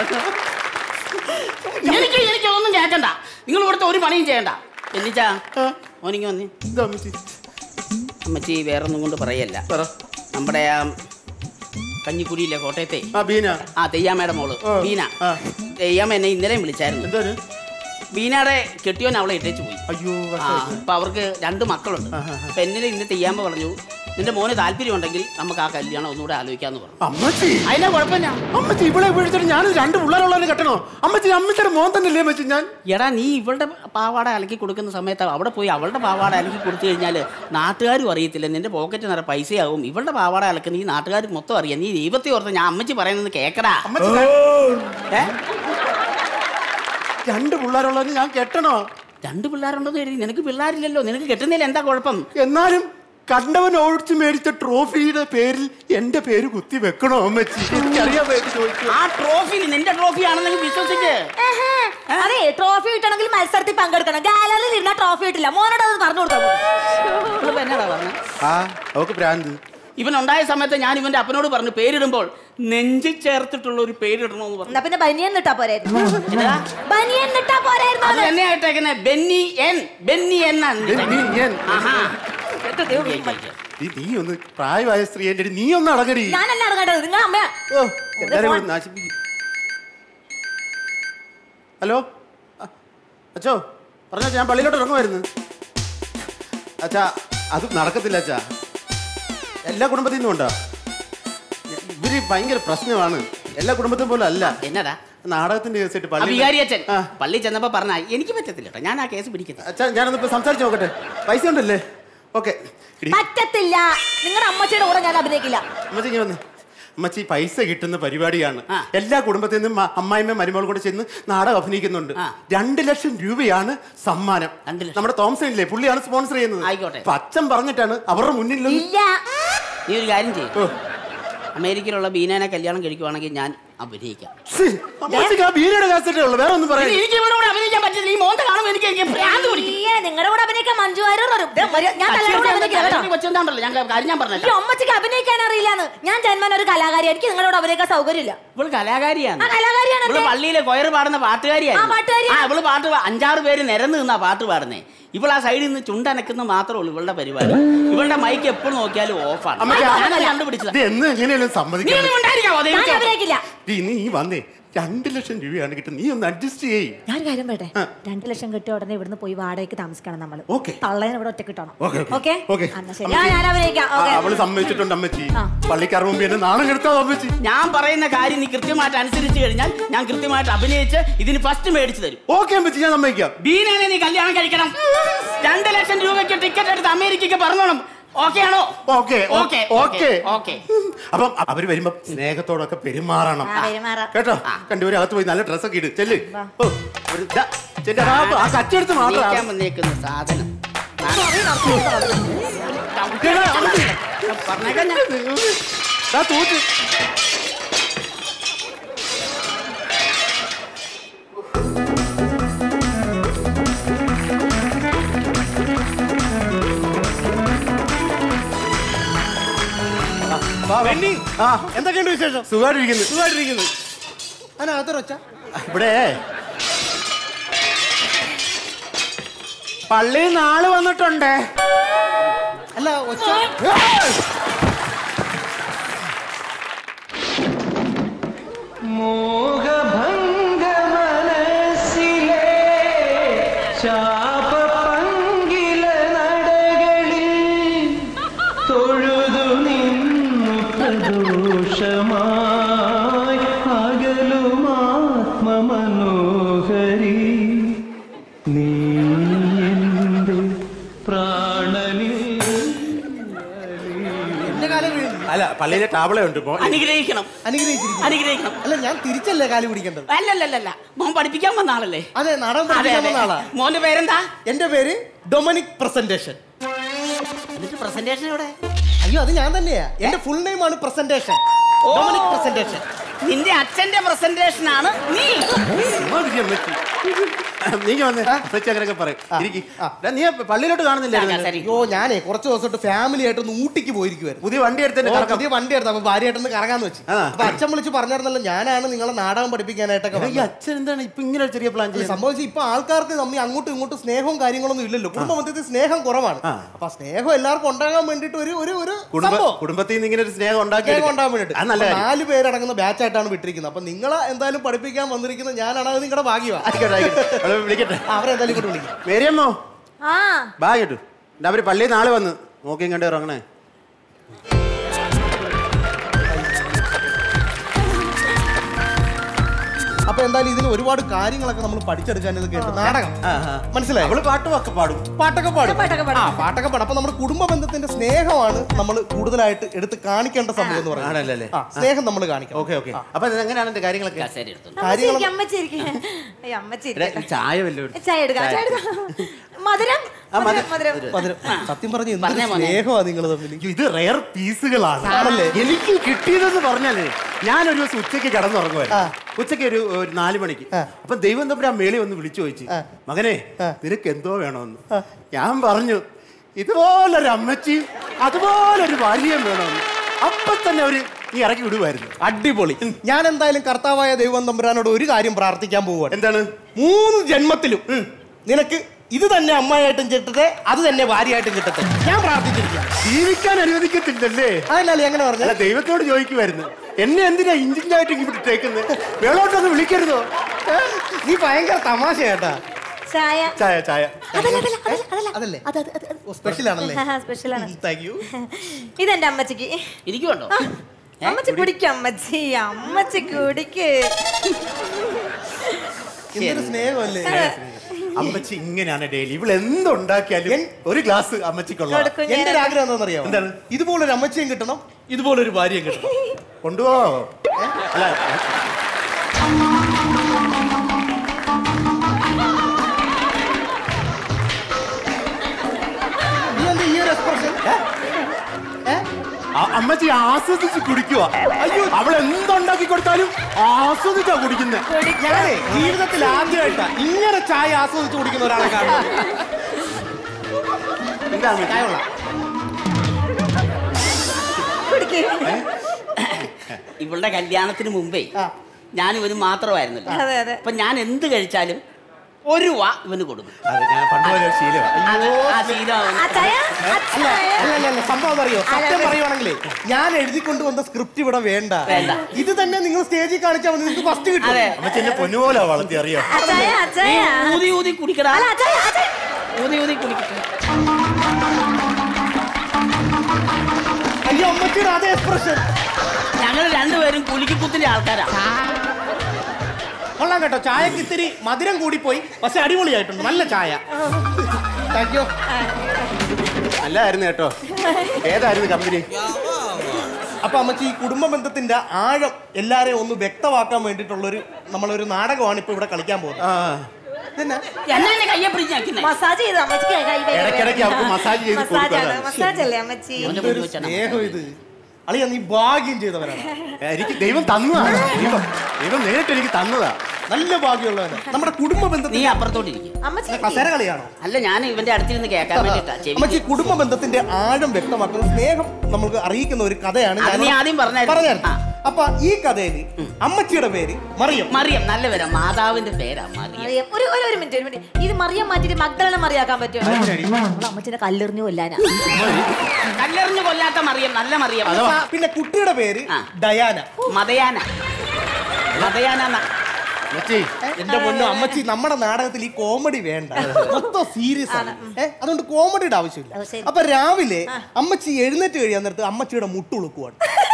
എനിക്ക് എനിക്ക് ഒന്നും കേൾക്കണ്ട നിങ്ങൾ ഇവിടുത്തെ ഒരു പണിയും ചെയ്യണ്ട എന്നിച്ചാ മോനിങ്ങി വന്നേ എന്താ അമ്മച്ചി അമ്മച്ചി വേറൊന്നും കൊണ്ട് പറയല്ല പറ നമ്മുടെ ആ കഞ്ഞിക്കുടിയിലെ കോട്ടയത്തെ ആ ബീന ആ തെയ്യാമ്മയുടെ മോള് ആ. ബീന ആ. തെയ്യാമ്മ എന്നെ ഇന്നലെയും വിളിച്ചായിരുന്നു എന്താണ് ബീനയുടെ കെട്ടിയോൻ അവളെ ഇട്ടേച്ച് പോയി അയ്യോ ആ കഷ്ടമായി. അപ്പൊ അവർക്ക് രണ്ട് മക്കളുണ്ട് അപ്പൊ എന്നിലെ ഇന്ന് തെയ്യാമ്മ പറഞ്ഞു നിന്റെ മോന് താല്പര്യം ഉണ്ടെങ്കിൽ നമുക്ക് ആ കല്യാണം ഒന്നുകൂടെ ആലോചിക്കാന്ന് പറഞ്ഞു അമ്മച്ചി അതിന്റെ കുഴപ്പമില്ല അമ്മച്ചി ഇവിടെ വിളിച്ചിട്ട് ഞാൻ രണ്ട് പിള്ളേരുള്ളവരെ കെട്ടണോ അമ്മച്ചി അമ്മച്ചിയുടെ മോൻ തന്നെയല്ലേ അമ്മച്ചി ഞാൻ എടാ നീ ഇവളുടെ പാവാട അലക്കി കൊടുക്കുന്ന സമയത്ത് അവിടെ പോയി അവളുടെ പാവാട അലക്കി കൊടുത്തു കഴിഞ്ഞാൽ നാട്ടുകാരും അറിയത്തില്ല നിന്റെ പോക്കറ്റ് നിറ പൈസയാവും ഇവളുടെ പാവാട അലക്കുന്ന ഈ നാട്ടുകാർ മൊത്തം അറിയാം നീ ദൈവത്തെ ഓർത്ത് ഞാൻ അമ്മച്ചി പറയുന്നത് കേക്കടാ അമ്മച്ചി ഏ രണ്ട് പിള്ളേരുള്ളവരെ ഞാൻ കെട്ടണോ രണ്ട് പിള്ളേരുണ്ടെന്ന് കരുതി നിനക്ക് പിള്ളേരില്ലല്ലോ നിനക്ക് കെട്ടുന്നതിൽ എന്താ കുഴപ്പം എന്നാലും കണ്ടവൻ ഓടിച്ച് മേടിച്ച ട്രോഫിയുടെ പേരിൽ എന്റെ പേര് കുത്തി വെക്കണോ അമ്മച്ചി എനിക്കറിയാൻ വേണ്ടി ചോദിച്ചു ആ ട്രോഫി നിന്റെ ട്രോഫി ആണെന്ന് വിശ്വസിച്ച് ഏഹേ. അതെ ട്രോഫി കിട്ടണമെങ്കിൽ മത്സരത്തിൽ പങ്കെടുക്കണം ഗാലറിയിൽ ഇരുന്ന ട്രോഫി കിട്ടില്ല മോനോട് അത് പറഞ്ഞു കൊടുത്തോ ഇവളിപ്പോ എന്നതാ പറഞ്ഞെ? ആ അവക്ക് ഭ്രാന്ത് ഇവൻ ഉണ്ടായ സമയത്ത് ഞാൻ ഇവന്റെ അപ്പനോട് പറഞ്ഞു പേരിടുമ്പോൾ നെഞ്ചിൽ ചേർത്തിട്ടുള്ള ഒരു പേരിടണമെന്ന് പറഞ്ഞു എന്നാ പിന്നെ ബനിയൻ നിട്ടാ പോരായിരുന്നു എന്നതാ? ബനിയൻ നിട്ടാ പോരായിരുന്നു അത് തന്നെ ആയിട്ടേക്കുന്നെ ബെന്നി എൻ ബെന്നി എന്നാണ് ബെന്നി എൻ. ആഹാ. നീ- നീ ഒന്ന് പ്രായമായ സ്ത്രീ എന്റെ നീ ഒന്ന് അടങ്ങടി ഞാനല്ല ഇറങ്ങേണ്ടത് നിങ്ങൾ അമ്മ ഓ, എല്ലാരും കൂടി നാശിപ്പിക്കും. ഹലോ അ- അച്ചോ പറഞ്ഞോ ഞാൻ പള്ളിയിലോട്ട് ഇറങ്ങുമായിരുന്നു അച്ഛാ അത് നടക്കത്തില്ല അച്ഛാ എല്ലാ കുടുംബത്തിൽ നിന്നും ഉണ്ടോ ഇവര് ഭയങ്കര പ്രശ്നമാണ് എല്ലാ കുടുംബത്തിലും പോലെ അല്ല എന്നടാ നാടകത്തിന്റെ കേസായിട്ട് ആ പള്ളി വികാരി അച്ഛൻ പള്ളി ചെന്നപ്പോ പറഞ്ഞ എനിക്ക് പറ്റത്തില്ല കേട്ടോ ഞാൻ ആ കേസ് പിടിക്കുന്നത് അച്ഛാ ഞാനൊന്ന് ഇപ്പൊ സംസാരിച്ച് നോക്കട്ടെ പൈസ ഉണ്ടല്ലേ ഓക്കെ പറ്റത്തില്ല നിങ്ങളുടെ അമ്മച്ചിയുടെ കൂടെ ഞാൻ അഭിനയിക്കില്ല അമ്മച്ചിക്ക് വന്ന് അമ്മച്ചി പൈസ കിട്ടുന്ന പരിപാടിയാണ് എല്ലാ കുടുംബത്തിൽ നിന്നും മ- അമ്മായിമ്മ മരുമകൾ കൂടെ ചെന്ന് നാടകം അഭിനയിക്കുന്നുണ്ട് രണ്ട് ലക്ഷം രൂപയാണ് സമ്മാനം നമ്മുടെ തോമസൺ ഇല്ലേ പുള്ളിയാണ് സ്പോൺസർ ചെയ്യുന്നത് ആയിക്കോട്ടെ. അപ്പൊ അച്ഛൻ പറഞ്ഞിട്ടാണ് അവരുടെ മുന്നിൽ നിന്ന് ഇല്ല നീ ഒരു കാര്യം ചെയ്യും അമേരിക്കയിലുള്ള ബീനേനെ കല്യാണം കഴിക്കുവാണെങ്കിൽ ഞാൻ അഭിനയിക്കാം ശ്ശേ, അമ്മച്ചിക്ക് ആ ബീനയുടെ കാസറ്റേ ഉള്ളൂ വേറെ ഒന്നും പറയാൻ ഇനി എനിക്ക് ഇവിടെ കൂടെ അഭിനയിക്കാൻ പറ്റില്ല ഈ മോന്ത കാണുമ്പോൾ എനിക്ക് എനിക്ക് ഭ്രാന്ത് പിടിക്കും നിങ്ങളുടെ കൂടെ അഭിനയിക്കാൻ മഞ്ജു വാര്യർ വരും ദേ, മര്യ- ഞാൻ കല്യാണം കൂടെ അഭിനയിക്കില്ല കേട്ടോ കൊച്ചുണ്ടാണ്ടല്ലോ ഞാൻ കാര്യം ഞാൻ ഈ പറഞ്ഞല്ലോ അമ്മച്ചിക്ക് അഭിനയിക്കാൻ അറിയില്ലാന്ന് ഞാൻ ജന്മൻ ഒരു കലാകാരി എനിക്ക് നിങ്ങളോട് അഭിനയിക്കാൻ സൗകര്യമില്ല ഇവള് കലാകാരിയാണ് ആ, കലാകാരിയാണ് ഇവള് അല്ലേ? പള്ളിയിലെ കൊയർ പാടുന്ന പാട്ടുകാരിയാണ് ആ, പാട്ടുകാരിയാണ്. ആ ഇവള് പാട്ട് പാ- അഞ്ചാറ് പേര് നിരന്ന് നിന്നാ പാട്ട് പാടുന്നേ ഇവൾ ആ സൈഡിൽ നിന്ന് ചുണ്ടനക്കുന്ന മാത്രമേ ഉള്ളൂ ഇവളുടെ പരിപാടി ഇവളുടെ മൈക്ക് എപ്പോഴും നോക്കിയാലും ഓഫാണ് അമ്മച്ചി ഞാനത് കണ്ടുപിടിച്ചത് ഇത് എന്ന് എങ്ങനെയല്ലോ നീ സമ്മതിക്കണം ഒന്നും ഉണ്ടായിരിക്കാവോ ഞാൻ അഭിനയിക്കില്ല നീ നീ വന്നേ രണ്ട് ലക്ഷം രൂപയാണ് കിട്ടുന്നത് നീ ഒന്ന് അഡ്ജസ്റ്റ് ചെയ്യ് ഞാൻ ഒരു കാര്യം പറയട്ടെ രണ്ട് ലക്ഷം കിട്ടിയ ഉടനെ ഇവിടുന്ന് പോയി വാടകയ്ക്ക് താമസിക്കണം നമ്മൾ ഓക്കേ. തള്ളേനെ ഇവിടെ ഒറ്റ കിട്ടണം ഓക്കേ, ഓക്കേ. Okay okay. എന്നാ ശരി ഞാൻ ഞാൻ അഭിനയിക്കാം ആ, ഓക്കെ അവള് സമ്മതിച്ചിട്ടുണ്ട് അമ്മച്ചി പള്ളിക്കാർ മുമ്പ് എന്നെ നാണം കെടുത്താ അമ്മച്ചി ഞാൻ പറയുന്ന കാര്യം നീ കൃത്യമായിട്ട് അനുസരിച്ച് കഴിഞ്ഞാൽ ഞാൻ കൃത്യമായിട്ട് അഭിനയിച്ച് ഇതിന് ഫസ്റ്റ് മേടിച്ചു തരും ഓക്കെ അമ്മച്ചി ഞാൻ സമ്മതിക്കാം ബീനനെ നീ കല്യാണം കഴിക്കണം രണ്ട് ലക്ഷം രൂപയ്ക്ക് ടിക്കറ്റ് എടുത്ത് അമേരിക്കക്ക് പറഞ്ഞോണം ഓക്കെ ആണോ ഓക്കെ ഓക്കെ ഓക്കെ ഓക്കെ അപ്പം അവര് വരുമ്പോ സ്നേഹത്തോടൊക്കെ പെരുമാറണം ആ, പെരുമാറാം. കേട്ടോ രണ്ടുപേരും അകത്ത് പോയി നല്ല ഡ്രസ്സൊക്കെ ഇട് ചെല്ല് ഓ, ഒരു ദാ, ചെല്ല്, ആ, ആ കച്ചെടുത്ത് നീക്കാൻ മാത്രം വന്നേക്കുന്ന സാധനം പറഞ്ഞേക്കാം ഞാൻ ദാ തൂത്ത് ആ എന്തൊക്കെയുണ്ട് വിശേഷം സുഖമായിട്ടിരിക്കുന്നു സുഖമായിട്ടിരിക്കുന്നു അതിനകത്തൊരൊച്ച ഇവിടെ പള്ളിയിൽ നാള് വന്നിട്ടുണ്ട് അല്ല ഒച്ച മോഹഭംഗ മനസ്സിലെ ശാപപങ്കില നടകളിൽ തൊഴുതു നിന്നു പ്രദോഷമായി അകലുമാത്മമനോഹരി നീ എന്റെ പ്രാണനിൽ എന്റെ കാലം വീഴുന്നു അല്ല പള്ളിയിലെ ടാബിള ഉണ്ട് ഇപ്പൊ അനുഗ്രഹിക്കണം അനുഗ്രഹിച്ചിരിക്കുന്നു അനുഗ്രഹിക്കണം അല്ല ഞാൻ തിരിച്ചല്ലേ കാല് പിടിക്കേണ്ടത് അല്ലല്ലല്ല മോൻ പഠിപ്പിക്കാൻ വന്ന ആളല്ലേ അതെ നാടകം അതെ, പഠിപ്പിക്കാൻ അതെ. വന്ന ആളാ മോന്റെ പേരെന്താ എന്റെ പേര് ഡൊമനിക് പ്രസന്റേഷൻ എന്നിട്ട് പ്രസന്റേഷൻ എവിടെ അയ്യോ അത് ഞാൻ തന്നെയാ എന്റെ ഫുൾ നെയിം ആണ് പ്രസന്റേഷൻ ഡൊമനിക് പ്രസന്റേഷൻ നിന്റെ അച്ഛന്റെ പ്രസന്റേഷൻ ആണ് നീ നീங்க വന്നേ അപ്പച്ചി അങ്ങനെയൊക്കെ പറയും ഇരിക്ക്. ഡാ, നീ പള്ളിയിലോട്ട് കാണുന്നില്ലായിരുന്നു അയ്യോ ഞാനേ കുറച്ച് ദിവസമായിട്ട് ഫാമിലി ആയിട്ട് ഒന്ന് ഊട്ടിക്ക് പോയിരിക്കുവായിരുന്നു പുതിയ വണ്ടി എടുത്തതിന്റെ ഓ, കറക്കം. പുതിയ വണ്ടി എടുത്തു അപ്പൊ ഭാര്യയായിട്ടൊന്ന് കറങ്ങാന്ന് വെച്ച് അപ്പൊ അച്ഛൻ വിളിച്ച് പറഞ്ഞായിരുന്നല്ലോ ഞാനാണ് നിങ്ങളെ നാടകം പഠിപ്പിക്കാനായിട്ടൊക്കെ ഈ വന്നത്. അച്ഛൻ എന്താണ് ഇപ്പൊ ഇങ്ങനെ ഒരു ചെറിയ പ്ലാൻ അല്ല, ചെയ്യുന്നത് സംഭവിച്ചു ഇപ്പൊ ആൾക്കാർക്ക് തമ്മിൽ അങ്ങോട്ടും ഇങ്ങോട്ടും സ്നേഹവും കാര്യങ്ങളൊന്നും ഇല്ലല്ലോ കുടുംബ മധ്യത്തിൽ സ്നേഹം കുറവാണ് അപ്പൊ ആ സ്നേഹം എല്ലാവർക്കും ഉണ്ടാകാൻ വേണ്ടിട്ട് ഒരു ഒരു ഒരു കുടുംബ സംഭവം. കുടുംബത്തിൽ നിന്ന് ഇങ്ങനെ ഒരു സ്നേഹം ഉണ്ടാക്കി സ്നേഹം എടുക്കാം. ഉണ്ടാകാൻ വേണ്ടിട്ട് അത് നല്ല അപ്പൊ കാര്യം. നാല് പേരടങ്ങുന്ന ബാച്ചായിട്ടാണ് വിട്ടിരിക്കുന്നത് അപ്പൊ നിങ്ങളെ എന്തായാലും പഠിപ്പിക്കാൻ വന്നിരിക്കുന്ന ഞാനാണ് അത് നിങ്ങളുടെ ഭാഗ്യമാണ് ആയിക്കോട്ടെ, ആയിക്കോട്ടെ. അവളെ വിളിക്കട്ടെ അവരെന്തായാലും ഇങ്ങോട്ട് വിളിക്കും മേരിയമ്മോ ആ ബാ കേട്ടു എന്താ അവര് പള്ളിയിൽ നാളെ വന്ന് നോക്കിയും കണ്ടേ ഇറങ്ങണേ അപ്പൊ എന്തായാലും ഇതിന് ഒരുപാട് കാര്യങ്ങളൊക്കെ നമ്മൾ പഠിച്ചെടുക്കാൻ ഇതൊക്കെ ഉണ്ട് നാടകം മനസ്സിലായി അവള് പാട്ടുമൊക്കെ പാടും പാട്ടൊക്കെ പാടും പാട്ടൊക്കെ പാടും. ആ പാട്ടൊക്കെ പാടും അപ്പൊ നമ്മുടെ കുടുംബ ബന്ധത്തിന്റെ സ്നേഹമാണ് നമ്മൾ കൂടുതലായിട്ട് എടുത്ത് കാണിക്കേണ്ട സംഭവം എന്ന് പറയുന്നത് ആണല്ലേ ആ, സ്നേഹം നമ്മൾ കാണിക്കണം ഓക്കെ ഓക്കെ അപ്പൊ ഇത് എങ്ങനെയാണ് എന്റെ കാര്യങ്ങളൊക്കെ ശരി എടുത്തു അമ്മച്ചിരിക്കും അമ്മച്ചിരിക്കും അയ്യോ അമ്മച്ചി എടാ, ചായ വല്ലതും ചായ എടുക്കാം ചായ എടുക്കാം മധുരം ആ, മധുരം, മധുരം മധുരം. സത്യം പറഞ്ഞു പറഞ്ഞേ മോനെ. സ്നേഹമാണ് നിങ്ങൾ തമ്മിൽ അയ്യോ, ഇത് റെയർ പീസുകളാണ് ആണല്ലേ? എനിക്ക് കിട്ടിയതെന്ന് പറഞ്ഞാലേ ഞാനൊരു ദിവസം ഉച്ചയ്ക്ക് കിടന്നുറങ്ങുമായിരുന്നു ഉച്ചയ്ക്ക് ഒരു ഒരു നാല് മണിക്ക് അപ്പൊ ദൈവം തമ്മിൽ ആ മേളി ഒന്ന് വിളിച്ചു ചോദിച്ചു മകനെ നിനക്ക് എന്തോ വേണമെന്ന് ഞാൻ പറഞ്ഞു ഇതുപോലൊരു അമ്മച്ചിയും അതുപോലൊരു ഭാര്യയും വേണമെന്ന് അപ്പൊ തന്നെ അവര് നീ ഇറക്കി വിടുമായിരുന്നു അടിപൊളി ഞാൻ എന്തായാലും കർത്താവായ ദൈവം തമ്പുരാനോട് ഒരു കാര്യം പ്രാർത്ഥിക്കാൻ പോവുകയാണ് എന്താണ് മൂന്ന് ജന്മത്തിലും നിനക്ക് ഇത് തന്നെ അമ്മയായിട്ടും കിട്ടട്ടെ അത് തന്നെ ഭാര്യയായിട്ടും കിട്ടട്ടെ ഞാൻ പ്രാർത്ഥിച്ചിരിക്കുകയാണ് ജീവിക്കാൻ അനുവദിക്കത്തില്ലല്ലേ അതല്ലേ അങ്ങനെ പറഞ്ഞു അല്ല ദൈവത്തോട് ചോദിക്കുമായിരുന്നു എന്നെ എന്തിനാ ഇഞ്ചിഞ്ചായിട്ട് ഇവിടെ ഇട്ടേക്കുന്നത് വേളോട്ടൊന്ന് വിളിക്കരുതോ നീ ഭയങ്കര തമാശ കേട്ടാ ചായ ചായ ചായ അതല്ല അതല്ല അതല്ല അതല്ല അതല്ലേ അത് അത് അത് അത്. സ്പെഷ്യൽ ആണല്ലേ സ്പെഷ്യലാണ് താങ്ക് യു ഇതെന്റെ അമ്മച്ചിക്ക് എനിക്കുണ്ടോ അമ്മച്ചി കുടിക്കും അമ്മച്ചി അമ്മച്ചി കുടിക്ക് എന്തൊരു സ്നേഹമല്ലേ അമ്മച്ചി ഇങ്ങനെയാണ് ഡെയിലി ഇവൾ എന്തുണ്ടാക്കിയാലും ഒരു ഗ്ലാസ് അമ്മച്ചിക്കുള്ള കൊടുക്കും ഞാൻ. എന്റെ ഒരു ആഗ്രഹം എന്താണെന്നറിയാമോ എന്താണ്? ഇതുപോലൊരു അമ്മച്ചിയും കിട്ടണം ഇതുപോലൊരു ഭാര്യയും കിട്ടണം കൊണ്ടുപോ അല്ല നീ എന്താ ഈ ഒരു എക്സ്പ്രഷൻ അ- അമ്മച്ചി ആസ്വദിച്ച് കുടിക്കുക അയ്യോ അവൾ എന്തുണ്ടാക്കി കൊടുത്താലും ആസ്വദിച്ചാ കുടിക്കുന്നത് ഞാനേ ജീവിതത്തിൽ ആദ്യമായിട്ടാ ഇങ്ങനെ ചായ ആസ്വദിച്ച് കുടിക്കുന്ന ഒരാളെ കാണുന്നത് എന്താ അമ്മച്ചി? ചായ കൊള്ളാം കുടിക്ക് ഇവളുടെ കല്യാണത്തിന് മുമ്പേ ഞാൻ ഇവന് മാത്രമായിരുന്നല്ലോ അതെ അതെ അപ്പൊ ഞാൻ എന്ത് കഴിച്ചാലും ഒരു രൂപ ഇവന് കൊടുക്കും അത് ഞാൻ പണ്ട് പോലെ ഒരു ശീലമാണ് അത് ആ ശീലം ആ ചായ ആ അല്ല ചായ. അല്ല അല്ല, അല്ല സംഭവം അറിയോ സത്യം പറയുവാണെങ്കിലേ ഞാൻ എഴുതി കൊണ്ടുവന്ന സ്ക്രിപ്റ്റ് ഇവിടെ വേണ്ട വേണ്ട. ഇത് തന്നെ നിങ്ങൾ സ്റ്റേജിൽ കാണിച്ചാൽ മതി നിങ്ങൾക്ക് ഫസ്റ്റ് കിട്ടും അതെ അമ്മച്ചി എന്നെ പൊന്നുപോലെ വളർത്തി അറിയോ ആ ചായ ആ നീ ചായ ഊതി ഊതി കുടിക്കടാ അല്ല ആ ചായ ആ ചായ ഊതി ഊതി കുടിക്കട്ടെ അയ്യോ അമ്മച്ചിയുടെ അതേ എക്സ്പ്രഷൻ ഞങ്ങൾ രണ്ടുപേരും കുലുക്കിക്കുത്തിന്റെ ആൾക്കാരാ കൊള്ളാം കേട്ടോ ചായക്ക് ഇത്തിരി മധുരം കൂടിപ്പോയി പക്ഷെ അടിപൊളിയായിട്ടുണ്ട് നല്ല ചായ താങ്ക് യു നല്ലതായിരുന്നു കേട്ടോ ഏതായിരുന്നു കമ്പനി അപ്പൊ അമ്മച്ചി ഈ കുടുംബ ബന്ധത്തിന്റെ ആഴം എല്ലാരെയും ഒന്ന് വ്യക്തമാക്കാൻ വേണ്ടിയിട്ടുള്ളൊരു നമ്മളൊരു നാടകമാണ് ഇപ്പൊ ഇവിടെ കളിക്കാൻ പോകുന്നത് ആ ഇതെന്നാ? എന്നെ എന്നെ കയ്യെ പിടിച്ച് ഞെക്കുന്നേ മസാജ് ചെയ്ത് അമ്മച്ചിക്ക് കൈ കൈ കൈ ഇടയ്ക്കിടയ്ക്ക് അവർക്ക് മസാജ് ചെയ്ത് മസാജ് ആണ് കൊടുക്കണം. മസാജ് അല്ലേ അമ്മച്ചി അവന്റെ എന്തൊരു മുന്നിൽ വെച്ചാണ് സ്നേഹം ഇത് അളിയ നീ ഭാഗ്യം ചെയ്തവരാണ് എനിക്ക് ദൈവം തന്നതാണ് ദൈവം ദൈവം നേരിട്ട് എനിക്ക് തന്നതാ നല്ല ഭാഗ്യമുള്ളവനാണ് നമ്മുടെ കുടുംബ നീ ബന്ധത്തിൽ അപ്പുറത്തോട്ടിരിക്കും അമ്മച്ചി കസേര കളിയാണോ അല്ല ഞാൻ ഇവന്റെ അടുത്തിരുന്ന് കേൾക്കാൻ വേണ്ടിട്ടാ അമ്മച്ചി ചെവി കുടുംബ ബന്ധത്തിന്റെ ആഴം വ്യക്തമാക്കുന്ന സ്നേഹം നമുക്ക് അറിയിക്കുന്ന ഒരു കഥയാണ് അത് ഞാൻ നീ ആദ്യം പറഞ്ഞായിരുന്നു. പറഞ്ഞായിരുന്നു. ആ. അപ്പൊ ഈ കഥയില് അമ്മച്ചിയുടെ പേര് മറിയം മറിയം നല്ല പേരാ മാതാവിന്റെ പേരാ മറിയം മറിയം ഒരു ഒരു ഒരു മിനിറ്റ് ഒരു മിനിറ്റ് ഇത് മറിയം മാറ്റിട്ട് മഗ്ദളനെ മറിയാക്കാൻ പറ്റുമോ നമ്മളെ അമ്മച്ചിനെ കല്ലെറിഞ്ഞു കൊല്ലാനാ കല്ലെറിഞ്ഞു കൊല്ലാത്ത മറിയം നല്ല മറിയം ആ, പിന്നെ കുട്ടിയുടെ പേര് ആ. ഡയാന മതയാന മതയാന ന്ന- അമ്മച്ചി എന്റെ പൊന്നു അമ്മച്ചി നമ്മുടെ നാടകത്തിൽ ഈ കോമഡി വേണ്ട മൊത്തം സീരിയസ് ആണ് ഏ അതുകൊണ്ട് കോമഡിയുടെ ആവശ്യമില്ല അത് ശരി. അപ്പൊ രാവിലെ അമ്മച്ചി എഴുന്നേറ്റ് കഴിയാൻ നേരത്ത് അമ്മച്ചിയുടെ മുട്ടുളുക്കുവാണ്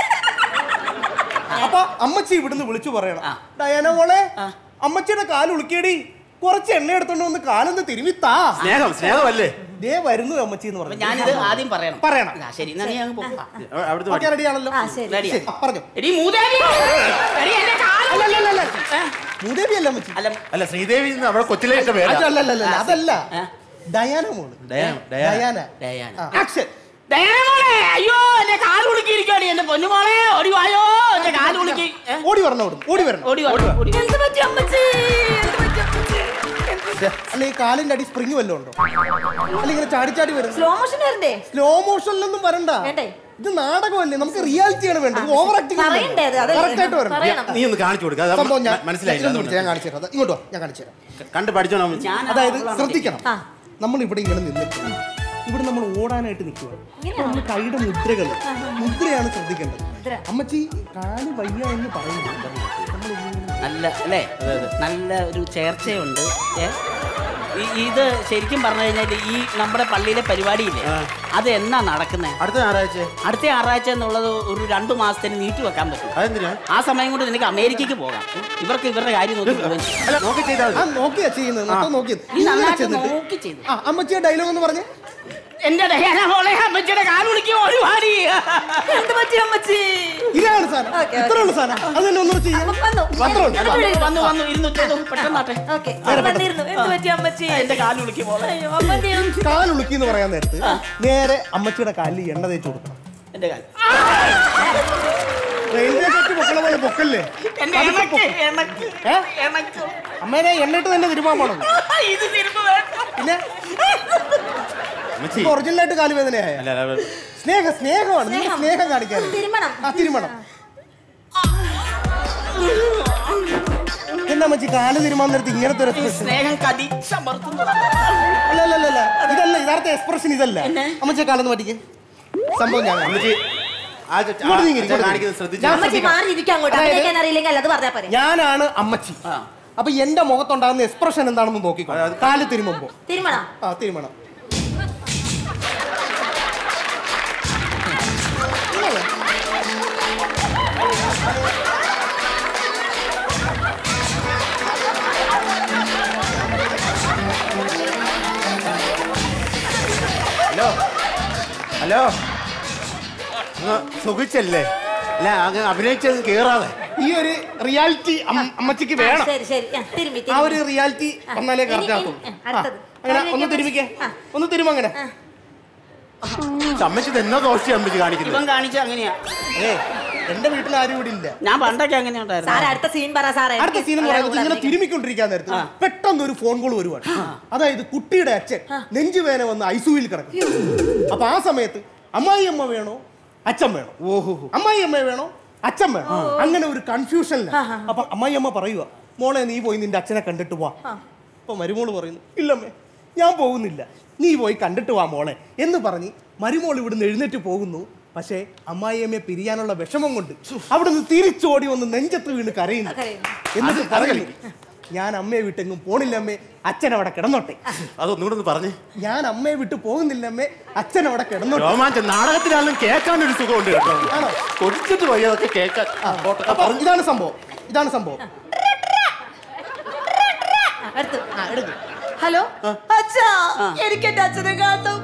അപ്പൊ അമ്മച്ചി ഇവിടുന്ന് വിളിച്ചു പറയണം ആ. ഡയാന മോളെ അമ്മച്ചിയുടെ കാല് ഉളുക്കിയടി കുറച്ച് എണ്ണ എടുത്തോണ്ട് വന്ന് കാലൊന്ന് തിരുമ്മി താ സ്നേഹം സ്നേഹമല്ലേ ദേ വരുന്നു അമ്മച്ചി എന്ന് അപ്പൊ പറഞ്ഞു ഞാനിത് ആദ്യം പറയണം പറയണം. ആ, ശരി എന്നാ നീ അങ്ങ് പോ. ആ. അവ- അവിടുത്തെ ഓക്കെ റെഡി ആണല്ലോ ആ ശരി റെഡിയാ. ശരി, ആ, പറഞ്ഞോ എടീ മൂദേവി എടീ എന്റെ കാല് അല്ലല്ലല്ല ഏ? മൂദേവി അല്ല അമ്മച്ചി അല്ല അല്ല ശ്രീദേവി എന്ന് അവിടെ കൊച്ചിലെ ഇട്ട പേരാ അതല്ലല്ല അതല്ല ഏ? ഡയാന മോള് ഡയാന, ഡയാന. Diana Diana. ആ, ആക്ഷൻ ദയാന മോളെ അയ്യോ എന്റെ കാല് ഉളുക്കിയിരിക്കാടി എന്റെ പൊന്നു മോളെ ഓടി വായോ എന്റെ കാല് ഉളുക്കി ഏ? ഓടി വരണം അവിടെ ഓടി വരണം ഓടി വാ ഓടി വാ. എന്ത് പറ്റി അമ്മച്ചി എന്ത് പറ്റി അമ്മച്ചി അല്ല ഈ കാലിന്റെ അടി സ്പ്രിങ് വല്ലതും ഉണ്ടോ അല്ല ഇങ്ങനെ ചാടി ചാടി വരുന്നു സ്ലോ മോഷൻ വരണ്ടേ സ്ലോ മോഷനിലൊന്നും വരണ്ട വേണ്ടേ? ഇത് നാടകമല്ലേ നമുക്ക് റിയാലിറ്റി ആണ് വേണ്ടത് ഓവർ പറയണ്ടേ അത്? അതല്ലേ? കറക്റ്റ് ആയിട്ട് വരണം പറയണം. നീ ഒന്ന് കാണിച്ചു കൊടുക്കുക അത് സംഭവം ഞാൻ മ- മനസ്സിലായില്ല ഇതൊന്നും അതുകൊണ്ട്. ഞാൻ കാണിച്ചു തരാം ഇങ്ങോട്ടോ ഞാൻ കാണിച്ചു തരാം കണ്ട് പഠിച്ചോണം അമ്മച്ചി. ഞാൻ അതായത് അവളാണ് ശ്രദ്ധിക്കണം ആ. നമ്മൾ ഇവിടെ ഇങ്ങനെ നിന്നിട്ട് ഇവിടെ നമ്മൾ ഓടാനായിട്ട് നിൽക്കുക നമ്മൾ കൈയുടെ മുദ്രകൾ മുദ്രയാണ് ശ്രദ്ധിക്കേണ്ടത് അമ്മച്ചി കാല് വയ്യ എന്ന് പറയുന്നത് നല്ല അല്ലേ നല്ല ഒരു ചേർച്ചയുണ്ട് ഏ? ഈ- ഇത് ശരിക്കും പറഞ്ഞു കഴിഞ്ഞാൽ ഈ നമ്മുടെ പള്ളിയിലെ പരിപാടിയില്ലേ അത് എന്നാ നടക്കുന്നത് അടുത്ത ഞായറാഴ്ച അടുത്ത ഞായറാഴ്ച എന്നുള്ളത് ഒരു രണ്ടു മാസത്തിന് നീട്ടി വെക്കാൻ പറ്റും അതെന്തിനാ ആ സമയം കൊണ്ട് നിനക്ക് അമേരിക്കയ്ക്ക് പോകാം ഇവർക്ക് ഇവരുടെ കാര്യം നോക്കി പോകാൻ അല്ല നോക്കി ചെയ്താൽ ആ മതി നോക്കിയാ ചെയ്യുന്നത് മൊത്തം നോക്കിയത് നീ ഇങ്ങനെ നന്നായിട്ട് ചെന്നിട്ട് നോക്കി ചെയ്തു ആ അമ്മച്ചിയെ ഡയലോഗ് എന്ന് പറഞ്ഞേ എന്റെ ഡയാന മോളെ അമ്മച്ചിയുടെ കാൽ വിളിക്കും ഒരു പാടി എന്ത് പറ്റി അമ്മച്ചി ഇതാണ് സാധനം ഓക്കേ, ഇത്ര ഉള്ളു സാധനം അത് തന്നെ ഒന്നും ചെയ്യാം അപ്പം വന്നു മാത്രമേ ഉള്ളൂ. അത് വന്നു വന്നു ഇരുന്നൂറ്റോ പെട്ടെന്നാട്ടെ ഓക്കെ വന്നിരുന്നു എന്ത് പറ്റി അമ്മച്ചി എന്റെ കാൽ വിളിക്കും മോളെ അയ്യോ അമ്മ എന്ത് ചെയ്യും? കാലുളുക്കി എന്ന് പറയാൻ നേരത്ത് നേരെ അമ്മച്ചിയുടെ കാലിൽ എണ്ണ തേച്ച് കൊടുക്കണം എന്റെ കാൽ റെയിൽവേ കെട്ടി പൊക്കള പോലെ പൊക്കല്ലേ എന്റെ എണക്ക് എണക്ക് ഏ? എണക്ക് അമ്മേനെ എണ്ണിട്ട് തന്നെ തിരുമാൻ പോണം ഇത് തിരുമ്പ് വേണ്ട പിന്നെ ഒറിജിനൽ ആയിട്ട് കാലുവേദനയായ അല്ല അല്ല സ്നേഹ സ്നേഹമാണ് നിങ്ങൾ സ്നേഹം. സ്നേഹം കാണിക്കാൻ തിരുമണം. ആ തിരുമണം എന്താ മച്ചി കാല് തിരുമാൻ നേരത്ത് ഇങ്ങനത്തെ ഒരു expression? സ്നേഹം കടിച്ചമർത്തുന്നു അല്ല അല്ല അല്ല, അല്ല ഇതല്ല യഥാർത്ഥ എക്സ്പ്രഷൻ ഇതല്ല അമ്മച്ചി കാലൊന്ന് പറ്റിക്ക് സംഭവം ഞാൻ അമ്മച്ചി ആ ചെ- ആ ഇങ്ങോട്ട് നീങ്ങി, അച്ഛൻ ഇങ്ങോട്ട് കാണിക്കുന്നത് നീങ്ങി. ശ്രദ്ധിച്ചു ഞാൻ അമ്മച്ചി ശ്രദ്ധിക്കാം. മാറി ഇരിക്കാൻ അങ്ങോട്ട് അതായത് അഭിനയിക്കാൻ അറിയില്ലെങ്കിൽ അത് പറഞ്ഞാ പോരെ ഞാനാണ് അമ്മച്ചി അപ്പൊ എന്റെ മുഖത്തുണ്ടാകുന്ന എക്സ്പ്രഷൻ എന്താണെന്ന് നോക്കിക്കോ കാല് തിരുമുമ്പോ തിരുമണം ആ തിരുമണം ഹലോ ഹലോ അങ്ങ് സുഖിച്ചല്ലേ അല്ല അങ്ങ് അഭിനയിച്ചത് കേറാതെ ഈ ഒരു റിയാലിറ്റി അമ്മച്ചിക്ക് ആ, വേണം ശരി ശരി ആ, തിരുമ്മി ആ ഒരു തിരുമ്മി. റിയാലിറ്റി ആ, വന്നാലേ ഇനി- കറക്റ്റ് ഇനി- ആക്കും ആ, അടുത്തത്. അങ്ങനെ ഒന്ന് കയ്യിലേക്ക് തിരുമിക്കേ ആ. ഒന്ന് തിരുമ അങ്ങനെ അമ്മച്ചി എന്നോ ദോഷി അമ്മച്ചി കാണിക്കുന്നത് ഇവൻ കാണിച്ച അങ്ങനെയാ ഏ എന്റെ വീട്ടിൽ ആരും ഇവിടെ ഇല്ല ഞാൻ പണ്ടൊക്കെ അങ്ങനെ സാർ ഉണ്ടായിരുന്നു അടുത്ത സീൻ പറ സാറേ അടുത്ത സീൻ എന്ന് പറയുന്നത് ഇങ്ങനെ തിരുമ്മി തിരുമിക്കൊണ്ടിരിക്കാൻ നേരത്ത് പെട്ടെന്ന് ഒരു ഫോൺ കോൾ വരുവാണ് അതായത് കുട്ടിയുടെ അച്ഛൻ നെഞ്ചുവേന വന്ന് ഐസുവിൽ കിടക്കും അപ്പൊ ആ സമയത്ത് അമ്മായി അമ്മ വേണോ അച്ഛൻ വേണോ ഓഹോ അമ്മായി അമ്മ വേണോ അച്ഛൻ വേണം അങ്ങനെ ഒരു കൺഫ്യൂഷനില്ല അപ്പൊ അമ്മായി അമ്മ പറയുക മോളെ നീ പോയി നിന്റെ അച്ഛനെ കണ്ടിട്ട് വാ അപ്പൊ മരുമോള് പറയുന്നു ഇല്ലമ്മേ ഞാൻ പോകുന്നില്ല നീ പോയി കണ്ടിട്ട് വാ മോളെ എന്ന് പറഞ്ഞ് മരുമോൾ ഇവിടുന്ന് എഴുന്നേറ്റ് പോകുന്നു പക്ഷേ അമ്മായിയമ്മയെ പിരിയാനുള്ള വിഷമം കൊണ്ട് അവിടുന്ന് തിരിച്ചോടി വന്ന് നെഞ്ചത്ത് വീണ് കരയുന്നു എന്നിട്ട് പറയുന്നു ഞാൻ അമ്മയെ വിട്ടെങ്ങും പോണില്ല അമ്മേ അച്ഛൻ അവിടെ കിടന്നോട്ടെ അതൊന്നുകൂടെ ഒന്ന് പറഞ്ഞേ ഞാൻ അമ്മയെ വിട്ട് പോകുന്നില്ല അമ്മേ അച്ഛൻ അവിടെ കിടന്നോട്ടെ രോമാഞ്ചം നാടകത്തിലാണെങ്കിലും കേൾക്കാൻ ഒരു സുഖമുണ്ട് കേട്ടോ ആണോ? കൊതിച്ചിട്ട് പോയി അതൊക്കെ കേൾക്കാൻ പോട്ടെ. അപ്പൊ ഇതാണ് സംഭവം ഇതാണ് സംഭവം അടുത്ത് ഹലോ അച്ഛാ എനിക്ക് എന്റെ അച്ഛനെ കാണണം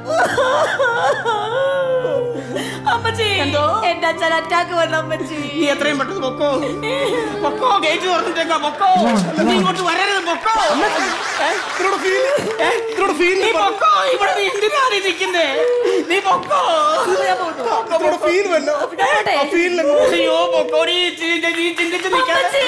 അമ്മച്ചി എന്തോ? എന്റെ അച്ഛൻ അറ്റാക്ക് വന്ന അമ്മച്ചി നീ എത്രയും പെട്ടെന്ന് പൊക്കോ പൊക്കോ ഗേറ്റ് തുറന്നിട്ടേക്കാ പൊക്കോ നീ ഇങ്ങോട്ട് വരരുത് പൊക്കോ ഏ? ഏ? നീ പൊക്കോ ഇവിടെ നീ എന്തിനാണ് ഇരിക്കുന്നേ നീ പൊക്കോ ഇത്രയോടെ ഫീൽ വന്നോ ആ ഫീലിൽ അയ്യോ പൊക്കോടി ചി- നീ ചിന്തിച്ച് നിൽക്കാതെ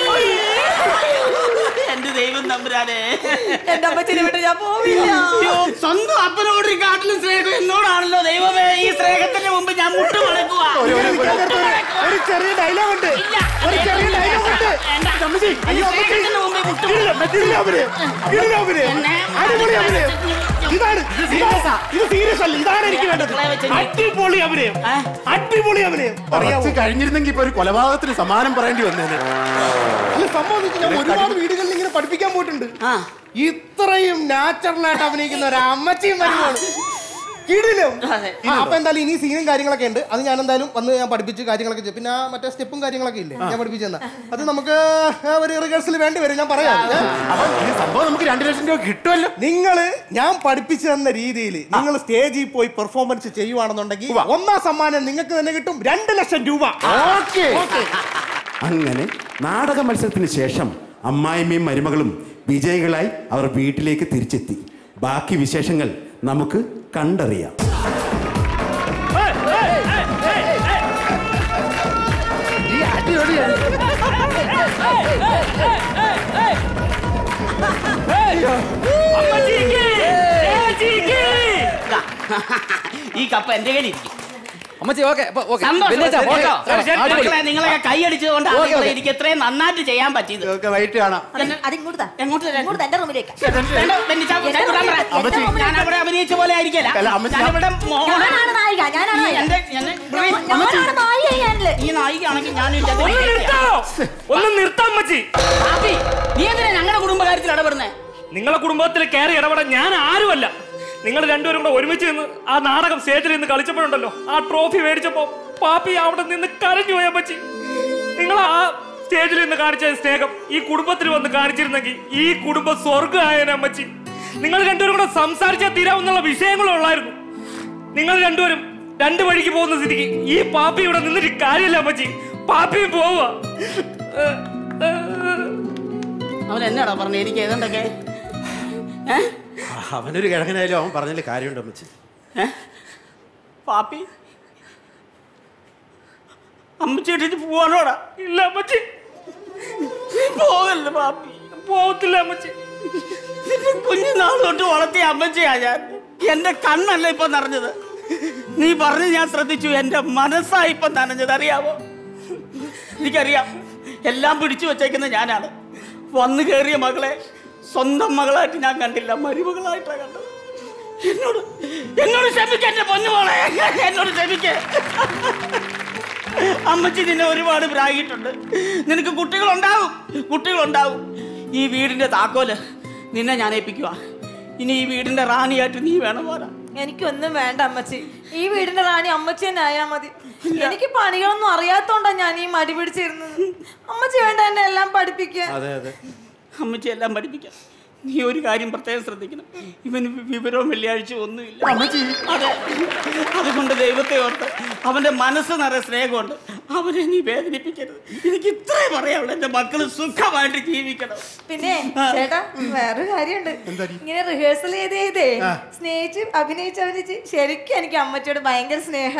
എന്റെ ദൈവം തമ്പുരാനെ എന്റെ അമ്മച്ചിനെ വിട്ട് ഞാൻ പോവില്ല അയ്യോ സ്വന്തം അപ്പനോട് ഈ കാട്ടിലും സ്നേഹം എന്നോടാണല്ലോ ദൈവമേ ഈ സ്നേഹത്തിന് മുമ്പ് ഞാൻ മുട്ട് മടക്കുക ഒരു ചെറിയ ഡയലോഗ് ഉണ്ട് ഒരു ചെറിയ ഡയലോഗ് ഉണ്ട് അമ്മച്ചി, അയ്യോ അമ്മച്ചി. ഇല്ല, ഇല്ല അഭിനയം. ഇല്ല അഭിനയം. അടിപൊളി അഭിനയം. ഇതാണ് ഇതാ- ഇത് സീരിയസ് അല്ല ഇതാണ് എനിക്ക് വേണ്ടത് അടിപൊളി അഭിനയം അടിപൊളി അഭിനയം അറിയാമോ കുറച്ച് കഴിഞ്ഞിരുന്നെങ്കിൽ ഇപ്പൊ ഒരു കൊലപാതകത്തിന് സമാനം പറയേണ്ടി വന്നേനെ അല്ല സംഭവം എന്ന് വെച്ചാൽ ഞാൻ ഒരുപാട് വീടുകളിൽ ഇങ്ങനെ പഠിപ്പിക്കാൻ പോയിട്ടുണ്ട് ഇത്രയും നാച്ചുറൽ ആയിട്ട് അഭിനയിക്കുന്ന ഒരു അമ്മച്ചിയും വരുവാണ് കിടിലും ആ, അപ്പൊ എന്തായാലും ഇനി സീനും കാര്യങ്ങളൊക്കെ ഉണ്ട് അത് ഞാൻ എന്തായാലും വന്ന് ഞാൻ പഠിപ്പിച്ച് കാര്യങ്ങളൊക്കെ ചെയ്യും. പിന്നെ ആ മറ്റേ സ്റ്റെപ്പും കാര്യങ്ങളൊക്കെ ഇല്ലേ ഞാൻ പഠിപ്പിച്ചു തന്ന അത് നമുക്ക് ആ ഒരു റിഹേഴ്സൽ വേണ്ടി വരും ഞാൻ പറയാം ഏ? അപ്പൊ ഈ സംഭവം നമുക്ക് രണ്ടു ലക്ഷം രൂപ കിട്ടുമല്ലോ നിങ്ങള് ഞാൻ പഠിപ്പിച്ചു തന്ന രീതിയിൽ നിങ്ങൾ സ്റ്റേജിൽ പോയി പെർഫോമൻസ് ചെയ്യുവാണെന്നുണ്ടെങ്കിൽ ഒന്നാം സമ്മാനം നിങ്ങൾക്ക് തന്നെ കിട്ടും രണ്ട് ലക്ഷം രൂപ ഓക്കേ. അങ്ങനെ നാടക മത്സരത്തിന് ശേഷം അമ്മായിമ്മയും മരുമകളും വിജയികളായി അവർ വീട്ടിലേക്ക് തിരിച്ചെത്തി ബാക്കി വിശേഷങ്ങൾ നമുക്ക് കണ്ടറിയാം ഈ കപ്പ എന്റെ കയ്യിൽ ഇരിക്കും അമ്മച്ചി ഓക്കെ സന്തോഷം. കേട്ടോ? മക്കളെ, നിങ്ങളൊക്കെ കൈയടിച്ചതുകൊണ്ടാണ് ഓക്കേ, ഓക്കേ. എനിക്ക് ഇത്രയും നന്നായിട്ട് ചെയ്യാൻ പറ്റിയത് വൈകിട്ട് കാണാം അതിങ്ങോട്ട് താ. എങ്ങോട്ട് തരാൻ? ഇങ്ങോട്ട് താ, എന്റെ റൂമിലേക്ക് വേണ്ട, ബെന്നിച്ചാ, എന്റെ വിടാൻ പറ. റൂമിലേക്ക്, എന്റെ റൂമിലേക്ക്. ഞാൻ അവിടെ അഭിനയിച്ച പോലെ ആയിരിക്കില്ല അല്ല, അമ്മച്ചി, ഞാനിവിടെ മോഹൻ ഞാനാണ് നായിക ഞാനാണ് നീ നായിക. എന്റെ എന്നെ ഞാൻ- ഞാനാണ് നായിക ഞാനില്. ഈ നായികയാണെങ്കിൽ ഞാൻ ഇതിന്റെ അകത്ത് ഒന്ന് ഇരിക്കുകയാ. നിർത്തോ ഒന്ന് നിർത്താൻ അമ്മച്ചി പാപ്പി, നീ എന്തിനാ ഞങ്ങളുടെ കുടുംബകാര്യത്തിൽ ഇടപെടുന്നേ നിങ്ങളെ കുടുംബത്തിൽ കയറി ഇടപെടാൻ ഞാൻ ആരുമല്ല നിങ്ങൾ രണ്ടുപേരും കൂടെ ഒരുമിച്ച് നിന്ന് ആ നാടകം സ്റ്റേജിൽ നിന്ന് കളിച്ചപ്പോഴുണ്ടല്ലോ ആ ട്രോഫി മേടിച്ചപ്പോ പാപ്പി അവിടെ നിന്ന് കരഞ്ഞു പോയ അമ്മച്ചി നിങ്ങൾ ആ സ്റ്റേജിൽ നിന്ന് കാണിച്ച സ്നേഹം ഈ കുടുംബത്തിൽ വന്ന് കാണിച്ചിരുന്നെങ്കിൽ ഈ കുടുംബം സ്വർഗ്ഗമായേനെ അമ്മച്ചി നിങ്ങൾ രണ്ടുപേരും കൂടെ സംസാരിച്ചാൽ തീരാവുന്നുള്ള വിഷയങ്ങളുള്ളായിരുന്നു നിങ്ങൾ രണ്ടുപേരും രണ്ട് വഴിക്ക് പോകുന്ന സ്ഥിതിക്ക് ഈ പാപ്പി ഇവിടെ നിന്നിട്ട് കാര്യമില്ല അമ്മച്ചി പാപ്പിയും പോവുക അവൻ എന്നാടാ പറഞ്ഞേ എനിക്ക് ഏതാണ്ടൊക്കെ ഏ? അവനൊരു കിഴങ്ങനായാലും അവൻ പറഞ്ഞതിൽ കാര്യമുണ്ട് അമ്മച്ചി ഏ? പാപ്പി അമ്മച്ചി ഇട്ടിട്ട് പോവാനോടാ ഇല്ല അമ്മച്ചി നീ പോകല്ലേ പാപ്പി പോകത്തില്ല അമ്മച്ചി നിന്നെ കുഞ്ഞുനാൾ തൊട്ട് വളർത്തിയ അമ്മച്ചിയാ ഞാൻ എന്റെ കണ്ണല്ല ഇപ്പൊ നിറഞ്ഞത് നീ പറഞ്ഞ് ഞാൻ ശ്രദ്ധിച്ചു എന്റെ മനസ്സാ ഇപ്പൊ നനഞ്ഞത് അറിയാവോ എനിക്കറിയാം എല്ലാം പിടിച്ചു വെച്ചേക്കുന്ന ഞാനാണ് വന്നു കയറിയ മകളെ സ്വന്തം മകളായിട്ട് ഞാൻ കണ്ടില്ല മരുമകളായിട്ടാണ് കണ്ടത് എന്നോട് എന്നോട് ക്ഷമിക്ക എന്റെ പൊന്നുമോളെ എന്നോട് ക്ഷമിക്കേ അമ്മച്ചി നിന്നെ ഒരുപാട് പ്രാഗിയിട്ടുണ്ട് നിനക്ക് കുട്ടികളുണ്ടാവും കുട്ടികളുണ്ടാവും ഈ വീടിന്റെ താക്കോല് നിന്നെ ഞാൻ ഏൽപ്പിക്കുക ഇനി ഈ വീടിന്റെ റാണിയായിട്ട് നീ വേണം പോരാ എനിക്കൊന്നും വേണ്ട അമ്മച്ചി ഈ വീടിന്റെ റാണി അമ്മച്ചി തന്നെ ആയാ മതി എനിക്ക് പണികളൊന്നും അറിയാത്തോണ്ടാ ഞാൻ ഈ മടി പിടിച്ചിരുന്നത് അമ്മച്ചി വേണ്ട എന്നെ എല്ലാം പഠിപ്പിക്കാൻ അതെ അതെ അമ്മച്ചി എല്ലാം പഠിപ്പിക്കാം നീ ഒരു കാര്യം പ്രത്യേകം ശ്രദ്ധിക്കണം ഇവന് വി- വിവരവും വെള്ളിയാഴ്ച ഒന്നുമില്ല അതെ അതുകൊണ്ട് ദൈവത്തെ ഓർത്ത് അവന്റെ മനസ്സ് നിറയെ സ്നേഹമുണ്ട് അവനെ നീ വേദനിപ്പിക്കരുത് എനിക്ക് ഇത്രേ പറയാനുള്ളൂ എന്റെ മക്കള് സുഖമായിട്ട് ജീവിക്കണം പിന്നെ ചേട്ടാ വേറൊരു കാര്യമുണ്ട് ഇങ്ങനെ റിഹേഴ്സൽ ചെയ്ത് ചെയ്തേ സ്നേഹിച്ച് അഭിനയിച്ച് അഭിനയിച്ച് ശരിക്കും എനിക്ക് അമ്മച്ചിയോട് ഭയങ്കര സ്നേഹ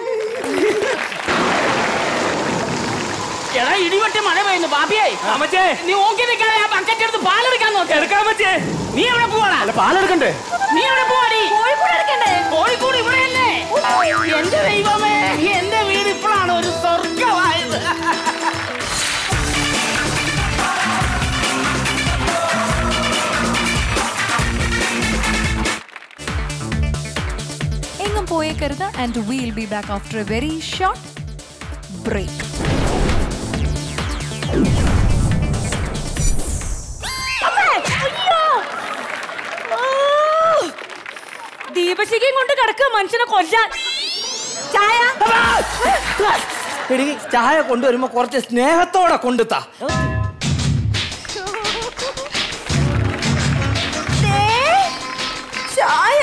എടാ ഇടിവെട്ടി മഴ പെയ്യുന്നു ബാബിയായി അമ്മച്ചേ നീ നോക്കി നിൽക്കാതെ ആ ബക്കറ്റ് എടുത്ത് പാലെടുക്കാൻ നോക്ക് എടുക്കാം അമ്മച്ചേ നീ എവിടെ പോവാടാ അല്ല പാലെടുക്കണ്ടേ നീ എവിടെ പോവാടി കോഴിക്കോട് എടുക്കണ്ടേ കോഴിക്കോട് ഇവിടെയല്ലേ എന്റെ ദൈവമേ എന്റെ വീട് ഇപ്പോഴാണ് ഒരു സ്വർഗമായത് എങ്ങും പോയേക്കരുത് and will be back after a very short break ദീപശിഖയും കൊണ്ട് കിടക്കുക മനുഷ്യനെ കൊല്ലാൻ ചായ എടി ചായ കൊണ്ടുവരുമ്പോ കുറച്ച് സ്നേഹത്തോടെ കൊണ്ടുത്താ ദേ, ചായ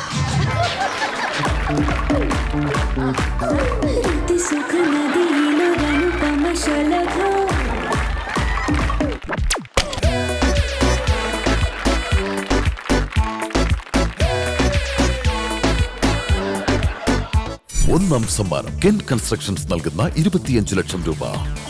സുഖ നദിയിലൊരനുപമ ശലഭം ഒന്നാം സമ്മാനം കെൻ കൺസ്ട്രക്ഷൻസ് നൽകുന്ന ഇരുപത്തിയഞ്ച് ലക്ഷം രൂപ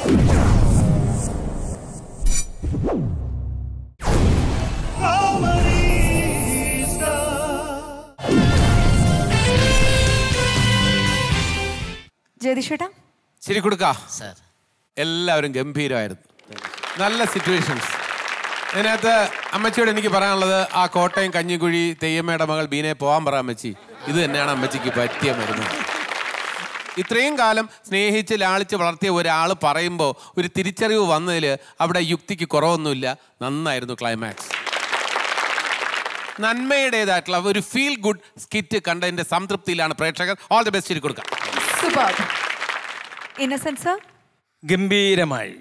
ജയതിഷേട്ടാ ശരി കൊടുക്ക എല്ലാവരും ഗംഭീരമായിരുന്നു നല്ല സിറ്റുവേഷൻസ് ഇതിനകത്ത് അമ്മച്ചിയോട് എനിക്ക് പറയാനുള്ളത് ആ കോട്ടയം കഞ്ഞിക്കുഴി തെയ്യമ്മയുടെ മകൾ ബീനെ പോകാൻ പറ അമ്മച്ചി ഇത് തന്നെയാണ് അമ്മച്ചിക്ക് പറ്റിയ മരുന്ന് ഇത്രയും കാലം സ്നേഹിച്ച് ലാളിച്ച് വളർത്തിയ ഒരാൾ പറയുമ്പോൾ ഒരു തിരിച്ചറിവ് വന്നതിൽ അവിടെ യുക്തിക്ക് കുറവൊന്നുമില്ല നന്നായിരുന്നു ക്ലൈമാക്സ് നന്മയുടേതായിട്ടുള്ള ഒരു ഫീൽ ഗുഡ് സ്കിറ്റ് കണ്ടതിന്റെ സംതൃപ്തിയിലാണ് പ്രേക്ഷകർ ഓൾ ദി ബെസ്റ്റ് കൊടുക്കാം സൂപ്പർ ഇന്നസെൻസ് ഗംഭീരമായി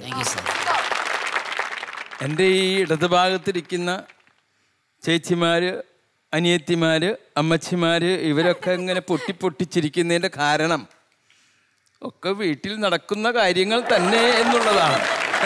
എൻ്റെ ഈ ഇടതുഭാഗത്തിരിക്കുന്ന ചേച്ചിമാർ അനിയത്തിമാർ അമ്മച്ചിമാർ ഇവരൊക്കെ ഇങ്ങനെ പൊട്ടി പൊട്ടിച്ചിരിക്കുന്നതിൻ്റെ കാരണം ഒക്കെ വീട്ടിൽ നടക്കുന്ന കാര്യങ്ങൾ തന്നെ എന്നുള്ളതാണ്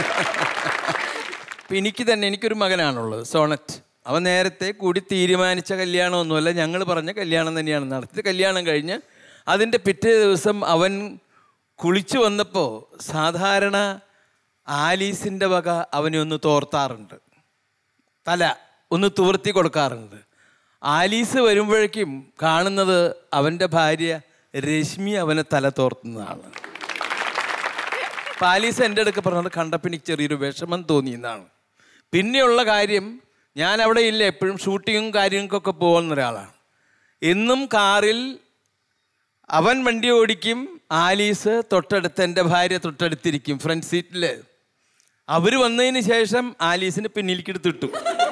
ഇപ്പം എനിക്ക് തന്നെ എനിക്കൊരു മകനാണുള്ളത് സോണറ്റ് അവൻ നേരത്തെ കൂടി തീരുമാനിച്ച കല്യാണമൊന്നുമല്ല ഞങ്ങൾ പറഞ്ഞ കല്യാണം തന്നെയാണ് നടത്തിയത് കല്യാണം കഴിഞ്ഞ് അതിൻ്റെ പിറ്റേ ദിവസം അവൻ കുളിച്ചു വന്നപ്പോൾ സാധാരണ ആലീസിൻ്റെ വക അവനെ ഒന്ന് തോർത്താറുണ്ട് തല ഒന്ന് തുവർത്തി കൊടുക്കാറുണ്ട് ആലീസ് വരുമ്പോഴേക്കും കാണുന്നത് അവൻ്റെ ഭാര്യ രശ്മി അവനെ തല തോർത്തുന്നതാണ് അപ്പം ആലീസ് എൻ്റെ അടുക്ക് പറഞ്ഞത് കണ്ടപ്പോൾ എനിക്ക് ചെറിയൊരു വിഷമം തോന്നിയെന്നാണ് പിന്നെയുള്ള കാര്യം ഞാൻ അവിടെ ഇല്ല എപ്പോഴും ഷൂട്ടിങ്ങും കാര്യങ്ങൾക്കൊക്കെ പോകുന്ന ഒരാളാണ് എന്നും കാറിൽ അവൻ വണ്ടി ഓടിക്കും ആലീസ് തൊട്ടടുത്ത് എൻ്റെ ഭാര്യ തൊട്ടടുത്തിരിക്കും ഫ്രണ്ട് സീറ്റിൽ അവർ വന്നതിന് ശേഷം ആലീസിന് പിന്നിലേക്കെടുത്തിട്ടു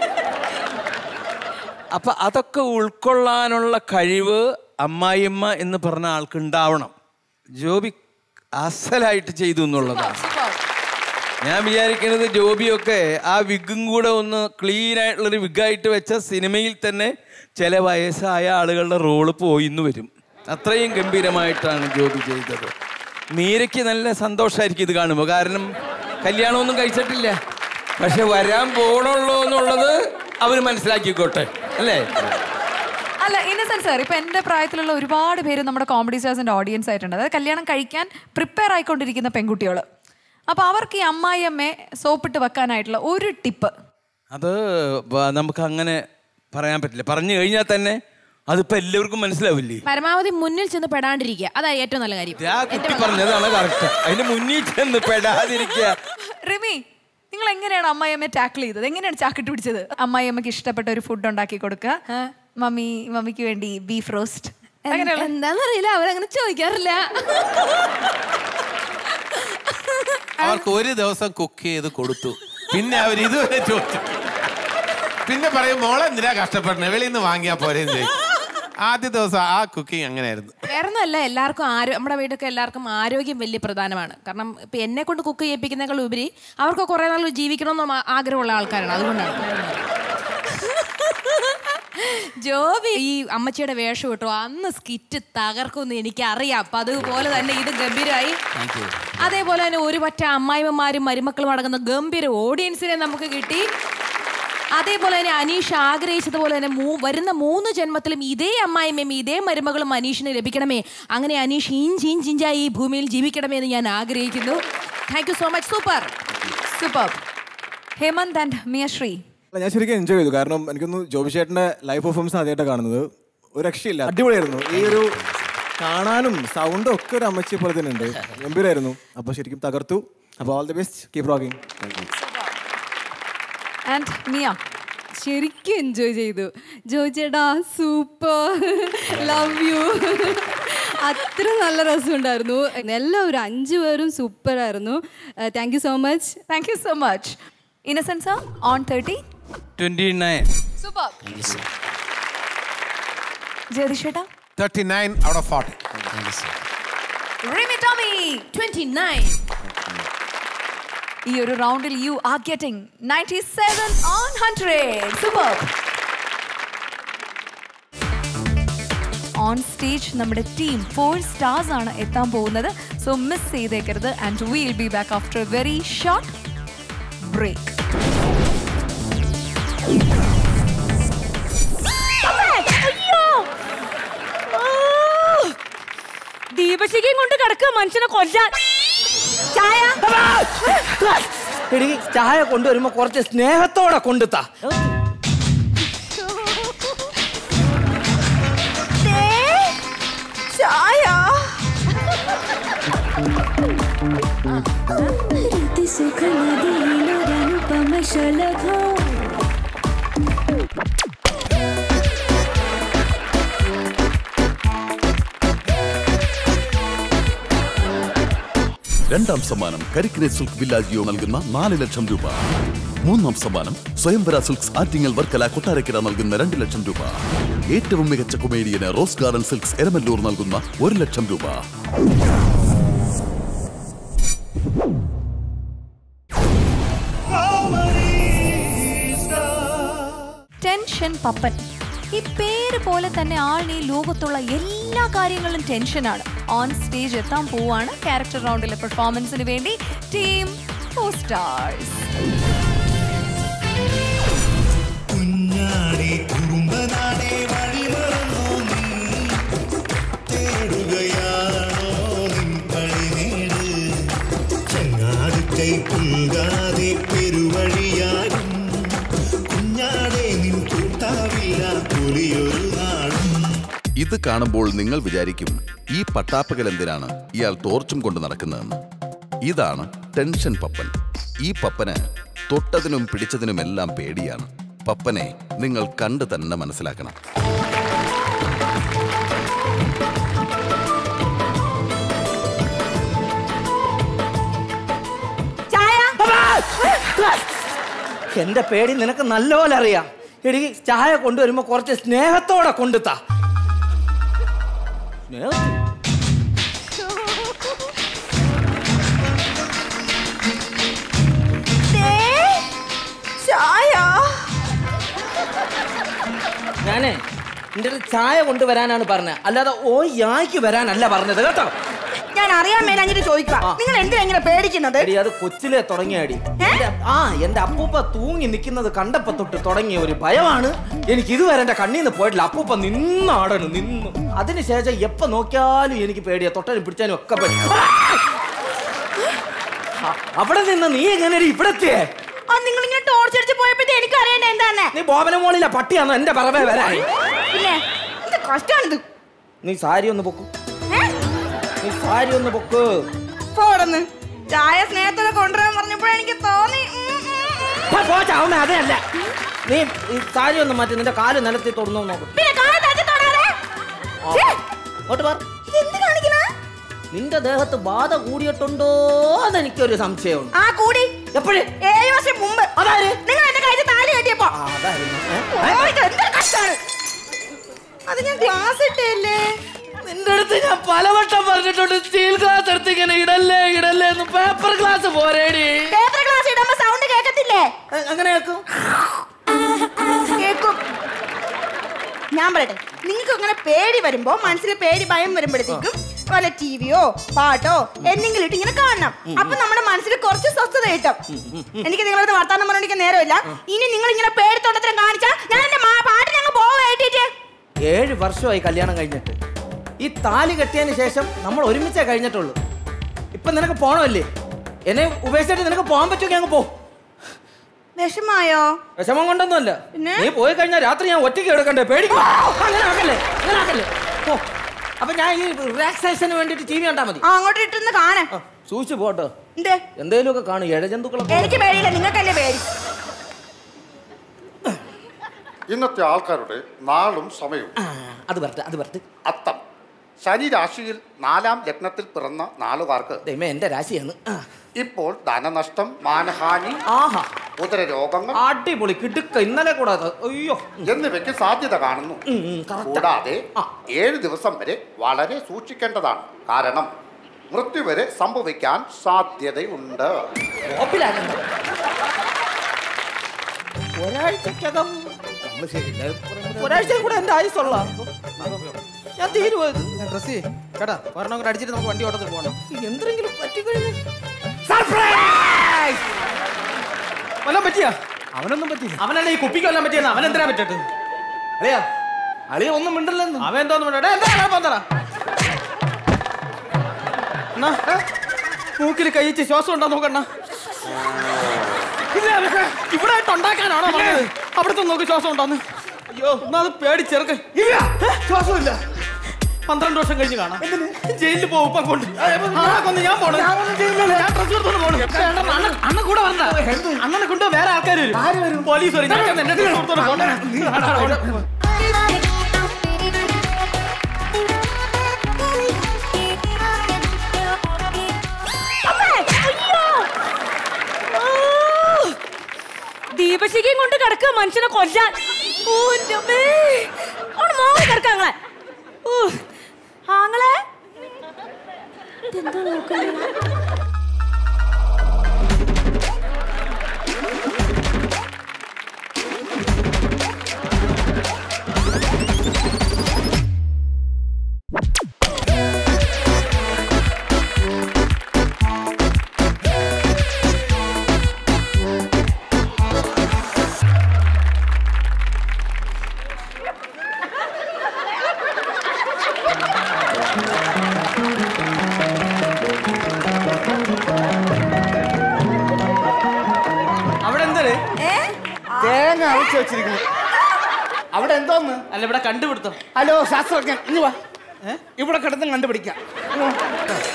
അപ്പം അതൊക്കെ ഉൾക്കൊള്ളാനുള്ള കഴിവ് അമ്മായിയമ്മ എന്ന് പറഞ്ഞ ആൾക്ക് ഉണ്ടാവണം ജോബി അസലായിട്ട് ചെയ്തു എന്നുള്ളതാണ് ഞാൻ വിചാരിക്കുന്നത് ജോബിയൊക്കെ ആ വിഗും കൂടെ ഒന്ന് ക്ലീൻ ആയിട്ടുള്ളൊരു വിഗായിട്ട് വെച്ച സിനിമയിൽ തന്നെ ചില വയസ്സായ ആളുകളുടെ റോള് പോയിന്ന് വരും അത്രയും ഗംഭീരമായിട്ടാണ് ജോബി ചെയ്തത് മീരയ്ക്ക് നല്ല സന്തോഷമായിരിക്കും ഇത് കാണുമ്പോൾ കാരണം കല്യാണമൊന്നും കഴിച്ചിട്ടില്ല പക്ഷെ വരാൻ പോകണുള്ളൂ എന്നുള്ളത് അവർ മനസ്സിലാക്കിക്കോട്ടെ അല്ലേ അല്ല ഇന്നസെൻസ് സാർ ഇപ്പൊ എന്റെ പ്രായത്തിലുള്ള ഒരുപാട് പേര് നമ്മുടെ കോമഡി സ്റ്റാർസിന്റെ ഓഡിയൻസ് ആയിട്ടുണ്ട് അതായത് കല്യാണം കഴിക്കാൻ പ്രിപ്പയർ ആയിക്കൊണ്ടിരിക്കുന്ന പെൺകുട്ടികൾ അപ്പൊ അവർക്ക് ഈ അമ്മായിയമ്മയെ സോപ്പിട്ട് വെക്കാനായിട്ടുള്ള ഒരു ടിപ്പ് അത് വ- നമുക്ക് അങ്ങനെ പറയാൻ പറ്റില്ല പറഞ്ഞു കഴിഞ്ഞാൽ തന്നെ അതിപ്പോ എല്ലാവർക്കും മനസ്സിലാവില്ലേ പരമാവധി മുന്നിൽ ചെന്ന് പെടാണ്ടിരിക്കുക അതാ ഏറ്റവും നല്ല കാര്യം ആ കുട്ടി പറഞ്ഞതാണ് കറക്റ്റ് അതിന് മുന്നിൽ ചെന്ന് പെടാതിരിക്കുക റിമി നിങ്ങൾ എങ്ങനെയാണ് അമ്മായിയമ്മയെ ടാക്കിൾ ചെയ്തത് എങ്ങനെയാണ് ചാക്കിട്ട് പിടിച്ചത് അമ്മായിയമ്മക്ക് ഇഷ്ടപ്പെട്ട ഒരു ഫുഡ് ഉണ്ടാക്കി കൊടുക്കുക മമ്മി മമ്മിക്ക് വേണ്ടി ബീഫ് റോസ്റ്റ് അങ്ങനെയുള്ള എന്താന്നറിയില്ല അവരങ്ങനെ ചോദിക്കാറില്ല അവർക്ക് ഒരു ദിവസം കുക്ക് ചെയ്ത് കൊടുത്തു പിന്നെ അവർ ഇതുവരെ ചോദിച്ചു പിന്നെ പറയും മോളെ എന്തിനാ കഷ്ടപ്പെടണേ വെളിയിൽ നിന്ന് വാങ്ങിയാ പോരെ ആദ്യ ദിവസം ആ കുക്കിംഗ് അങ്ങനെയായിരുന്നു വേറൊന്നുമല്ല എല്ലാവർക്കും ആരോ നമ്മുടെ വീട്ടിലൊക്കെ എല്ലാവർക്കും ആരോഗ്യം വലിയ പ്രധാനമാണ് കാരണം ഇപ്പൊ എന്നെ കൊണ്ട് കുക്ക് ചെയ്യിപ്പിക്കുന്നതിനേക്കാൾ ഉപരി അവർക്ക് കുറെ നാൾ ജീവിക്കണമെന്ന് ആ- ആഗ്രഹമുള്ള ആൾക്കാരാണ് അതുകൊണ്ടാണ് ജോബി ഈ അമ്മച്ചിയുടെ വേഷം ഇട്ടു അന്ന് സ്കിറ്റ് തകർക്കുമെന്ന് എനിക്കറിയാം അപ്പൊ അതുപോലെ തന്നെ ഇത് ഗംഭീരമായി അതേപോലെ തന്നെ ഒരു പറ്റ അമ്മായിമ്മമാരും മരുമക്കളും അടങ്ങുന്ന ഗംഭീര ഓഡിയൻസിനെ നമുക്ക് കിട്ടി അതേപോലെ തന്നെ അനീഷ് ആഗ്രഹിച്ചതുപോലെ തന്നെ മൂ- വരുന്ന മൂന്ന് ജന്മത്തിലും ഇതേ അമ്മായിമ്മയും ഇതേ മരുമകളും അനീഷിന് ലഭിക്കണമേ അങ്ങനെ അനീഷ് ഇഞ്ച് ഇഞ്ച് ഇഞ്ചായി ഈ ഭൂമിയിൽ ജീവിക്കണമേ എന്ന് ഞാൻ ആഗ്രഹിക്കുന്നു thank you so much super super Hemanth and Miyasree അല്ല, ഞാൻ ശരിക്കും എൻജോയ് ചെയ്തു കാരണം എനിക്കൊന്ന് ജോബി ചേട്ടൻ്റെ ലൈവ് പെർഫോമൻസ് ആദ്യമായിട്ട് കാണുന്നത് ഒരു രക്ഷയില്ല അടിപൊളിയായിരുന്നു ഈ ഒരു കാണാനും സൗണ്ടും ഒക്കെ ഒരു അമ്മച്ചിയെ പോലെ തന്നെ ഉണ്ട് ഗംഭീരമായിരുന്നു അപ്പോൾ ശരിക്കും തകർത്തു അപ്പോൾ all the best keep rocking and Mia ശരിക്കും എൻജോയ് ചെയ്തു ജോയി ചേട്ടാ സൂപ്പർ ലവ് യു അത്ര നല്ല രസമുണ്ടായിരുന്നു എല്ലാവരും അഞ്ചു പേരും സൂപ്പർ ആയിരുന്നു thank you so much thank you so much Innocent's on thirty twenty nine super ജയതിഷേട്ടാ thirty nine out of forty Rimi Tomy 29 ഈ ഒരു റൗണ്ടിൽ you are getting 97 on 100 super on stage നമ്മുടെ ടീം ഫോർ സ്റ്റാർസ് ആണ് എത്താൻ പോകുന്നത് സോ മിസ് ചെയ്തേക്കരുത് and will be back after a very short break ദീപശിഖയും കൊണ്ട് കിടക്കുക മനുഷ്യനെ കൊല്ലാൻ ചായ എടി ചായ കൊണ്ടുവരുമ്പോ കുറച്ച് സ്നേഹത്തോടെ കൊണ്ടുത്താ ചായ രണ്ടാം സമ്മാനം കരിക്കിനെ സിൽക്ക് വില്ലാജിയോ നൽകുന്ന നാല് ലക്ഷം രൂപ മൂന്നാം സമ്മാനം സ്വയംവര സിൽക്സ് ആറ്റിങ്ങൽ വർക്കല കൊട്ടാരക്കര നൽകുന്ന രണ്ട് ലക്ഷം രൂപ ഏറ്റവും മികച്ച കൊമേഡിയന് റോസ് ഗാർഡൻ സിൽക്സ് എരമല്ലൂർ നൽകുന്ന ഒരു ലക്ഷം രൂപ ടെൻഷൻ പപ്പൻ ഈ പേര് പോലെ തന്നെ ആളിന് ഈ ലോകത്തുള്ള എല്ലാ കാര്യങ്ങളും ടെൻഷനാണ് ഓൺ സ്റ്റേജ് എത്താൻ പോവാണ് ക്യാരക്ടർ റൗണ്ടിലെ പെർഫോമൻസിന് വേണ്ടി ടീം ഫോർ സ്റ്റാർസ് കുഞ്ഞാടി കുറുമ്പനാടെ വഴി മറന്നോ നീ തേടുകയാണോ നിൻ കളിനേട് ചങ്ങാടുക്കൈ പുൽകാതെ പെരുവഴിയാകും കുഞ്ഞാടെ നിൻ കൂട്ടാവില്ല പുലിയൊരു നാളും ഇത് കാണുമ്പോൾ നിങ്ങൾ വിചാരിക്കും ഈ പട്ടാപ്പകൽ എന്തിനാണ് ഇയാൾ ടോർച്ചും കൊണ്ട് നടക്കുന്നതെന്ന് ഇതാണ് ടെൻഷൻ പപ്പൻ ഈ പപ്പന് തൊട്ടതിനും പിടിച്ചതിനുമെല്ലാം പേടിയാണ് പപ്പനെ നിങ്ങൾ കണ്ടു തന്നെ മനസ്സിലാക്കണം ചായ എന്റെ പേടി നിനക്ക് നല്ലപോലെ അറിയാം എടി ചായ കൊണ്ടുവരുമ്പോ കുറച്ച് സ്നേഹത്തോടെ കൊണ്ടുത്താ സ്നേഹം ചായ ഞാനേ നിന്റെ അടുത്ത് ചായ കൊണ്ടുവരാനാണ് പറഞ്ഞത് അല്ലാതെ ഓ യായ്ക്ക് വരാനല്ല പറഞ്ഞത് കേട്ടോ ഞാൻ അറിയാൻ മേലഞ്ഞിട്ട് ചോദിക്കുക നിങ്ങൾ എന്തിനാ ഇങ്ങനെ പേടിക്കുന്നത് എടി അത് കൊച്ചിലെ തുടങ്ങിയടി എന്റെ- ആ എന്റെ അപ്പൂപ്പ തൂങ്ങി നിൽക്കുന്നത് കണ്ടപ്പോ തൊട്ട് തുടങ്ങിയ ഒരു ഭയമാണ് എനിക്ക് ഇതുവരെ എന്റെ കണ്ണിൽ നിന്ന് പോയിട്ടില്ല അപ്പൂപ്പ നിന്നാടണ് നിന്നു അതിനുശേഷം എപ്പോ നോക്കിയാലും എനിക്ക് പേടിയാ തൊട്ടനും പിടിച്ചാനും ഒക്കെ പേടി ആ, അവിടെ നിന്ന് നീ എങ്ങനെ ഇവിടെ എത്തിയേ ആ നിങ്ങൾ ഇങ്ങനെ ടോർച്ച് അടിച്ച് പോയപ്പോഴത്തെ എനിക്ക് അറിയണ്ട എന്താണ് നീ ബോബന മോളിലെ പട്ടിയാണോ എന്റെ പറവേ വരാൻ പിന്നെ എന്ത് കഷ്ടാണിത് നീ സാരി ഒന്ന് പൊക്കു നീ സാരി ഒന്ന് പൊക്ക് പോടന്ന് ചായ സ്നേഹത്തോടെ കൊണ്ടുവരാൻ പറഞ്ഞപ്പോഴേ എനിക്ക് തോന്നി ഉം, ഉം, ഉം. പോ ചാവുന്ന അതല്ല നീ ഈ സാരി ഒന്ന് മാറ്റി നിന്റെ കാല് നിലത്തി തൊടുന്നു നോക്കും പിന്നെ കാല് തട്ടി തൊടാതെ. ഛേ, അങ്ങോട്ട് പറ ഇതെന്ത് കാണിക്കണേ? നിന്റെ ദേഹത്ത് ബാധ കൂടിയിട്ടുണ്ടോ എന്ന് എനിക്കൊരു സംശയമുണ്ട് ആ കൂടി എപ്പോഴും ഏഴ് വർഷം മുമ്പ് അതാര് നിങ്ങൾ എന്റെ കയ്യിൽ താലി കെട്ടിയപ്പോ അതായിരുന്നു ഏ? ഓ, ഇത് എന്തൊരു കഷ്ടാണ് അത് ഞാൻ ഗ്ലാസ് ഇട്ടല്ലേ നിന്റെ അടുത്ത് ഞാൻ പലവട്ടം പറഞ്ഞിട്ടുണ്ട് സ്റ്റീൽ ഗ്ലാസ് എടുത്ത് ഇങ്ങനെ ഇടല്ലേ ഇടല്ലേ എന്ന് പേപ്പർ ഗ്ലാസ് പോരേടി പേപ്പർ ഗ്ലാസ് ഇടുമ്പോ സൗണ്ട് കേൾക്കത്തില്ലേ അങ്ങനെ കേൾക്കും കേൾക്കും ഞാൻ പറയട്ടെ നിങ്ങൾക്ക് അങ്ങനെ പേടി വരുമ്പോ മനസ്സിൽ പേടി ഭയം വരുമ്പോഴത്തേക്കും വല്ല ടിവിയോ പാട്ടോ എന്തെങ്കിലും ഇട്ട് ഇങ്ങനെ കാണണം അപ്പൊ നമ്മുടെ മനസ്സിൽ കുറച്ച് സ്വസ്ഥത കിട്ടും എനിക്ക് നിങ്ങളത് വർത്താനം പറഞ്ഞിരിക്കാൻ നേരമില്ല ഇനി നിങ്ങൾ ഇങ്ങനെ പേടിത്തോട്ടത്തിനും കാണിച്ചാൽ ഞാൻ എന്റെ മാ- പാട്ടിന് അങ്ങ് പോവേട്ടിട്ട് ഏഴ് വർഷമായി കല്യാണം കഴിഞ്ഞിട്ട് ഈ താലി കെട്ടിയതിന് ശേഷം നമ്മൾ ഒരുമിച്ചേ കഴിഞ്ഞിട്ടുള്ളൂ ഇപ്പൊ നിനക്ക് പോണമല്ലേ എന്നെ ഉപേക്ഷിച്ചിട്ട് നിനക്ക് പോകാൻ പറ്റുമെങ്കിൽ അങ്ങ് പോ വിഷമായോ വിഷമം കൊണ്ടൊന്നുമല്ല നീ പോയി കഴിഞ്ഞാൽ രാത്രി ഞാൻ ഒറ്റയ്ക്ക് എടുക്കണ്ടേ പേടിക്കും അങ്ങനെ ആക്കല്ലേ അങ്ങനെ ആക്കല്ലേ പോ അപ്പൊ ഞാൻ ഈ റിലാക്സേഷന് വേണ്ടിട്ട് ടി വി കണ്ടാ മതി ആ അങ്ങോട്ട് ഇട്ടിരുന്ന് കാണേ സൂക്ഷിച്ചു പോട്ടോ എന്തേ എന്തേലുമൊക്കെ കാണും ഇഴജന്തുക്കളൊക്കെ എനിക്ക് പേടിയില്ല നിങ്ങൾക്കല്ലേ പേടി ഇന്നത്തെ ആൾക്കാരുടെ നാളും സമയവും അത് വരട്ടെ അത് വരട്ടെ അത്തം ശനി രാശിയിൽ നാലാം ലഗ്നത്തിൽ പിറന്ന നാളുകാർക്ക് ദൈവമേ എന്റെ രാശിയാണ് ഇപ്പോൾ ധനനഷ്ടം മാനഹാനി ആഹാ ഉദരരോഗങ്ങൾ അടിപൊളി കിടുക്ക ഇന്നലെ കൂടാതെ അയ്യോ എന്നിവയ്ക്ക് സാധ്യത കാണുന്നു കൂടാതെ ഏഴ് ദിവസം വരെ വളരെ സൂക്ഷിക്കേണ്ടതാണ് കാരണം മൃത്യു വരെ സംഭവിക്കാൻ സാധ്യതയുണ്ട് ഒരാഴ്ചക്കകം ഒരാഴ്ച കൂടെ എന്റെ ആയുസുള്ള ഞാൻ തീരുവോ ഇത്? ഡ്രസ് കേട്ടാ ഒരെണ്ണം കൂടെ അടിച്ചിട്ട് നമുക്ക് വണ്ടി ഓട്ടത്തിൽ പോകണം എന്തെങ്കിലും പറ്റിക്കഴിഞ്ഞു വല്ലതും പറ്റിയാ അവനൊന്നും പറ്റിയില്ല അവനല്ല ഈ കുപ്പിക്ക് കൊല്ലാൻ പറ്റിയെന്ന് അവൻ എന്തിനാ പറ്റട്ട് അളിയാ അളിയ ഒന്നും മിണ്ടല്ലെന്ന് അവൻ എന്തോന്നും മിണ്ടട്ടെ. എന്താ കുഴപ്പം എന്നാ മൂക്കിൽ കഴിച്ച് ശ്വാസം ഉണ്ടോ നോക്കണ്ണ ഇല്ല അതൊക്കെ ഇവിടെ ആയിട്ട് ഉണ്ടാക്കാനാണോ പറഞ്ഞത്? അവിടുത്തെ നോക്ക് ശ്വാസം ഉണ്ടോന്ന് അയ്യോ എന്നാ അത് പേടിച്ചെറുക്ക് ഇല്ല ശ്വാസമില്ല പന്ത്രണ്ട് വർഷം കഴിഞ്ഞ് കാണാം ജയിലിൽ പോകും ഇപ്പം കൊണ്ട് ആളെ കൊന്ന് ഞാൻ പോണു ഞാൻ ഡ്രസ് എടുത്തോണ്ട് പോണു വേണ്ട, അണ്ണൻ അണ്ണൻ കൂടെ വരണ്ട അണ്ണനെ കൊണ്ട് വേറെ ആൾക്കാർ വരും പോലീസ് വരും ഞാൻ ചെന്ന് എന്റെ ഡ്രസ് എടുത്തോണ്ട് പോണേ ദീപശിഖയും കൊണ്ട് കിടക്കുക മനുഷ്യനെ കൊല്ലാൻ ഓ, എൻ്റെ അമ്മേ. അവിടെ മോളെ കിടക്കാം ആങ്ങളെ ഓ, ആങ്ങളെ ഇതെന്താ നോക്കുന്നത് അവിടെ എന്തേ തേങ്ങ അരച്ച് വെച്ചിരിക്കുന്നു അവിടെ എന്തോന്ന് അല്ല ഇവിടെ കണ്ടുപിടുത്തം ഹലോ ശാസ്ത്രജ്ഞൻ ഇനി വാ ഇവിടെ കിടന്ന് കണ്ടുപിടിക്കാം ഇങ്ങ് വാ.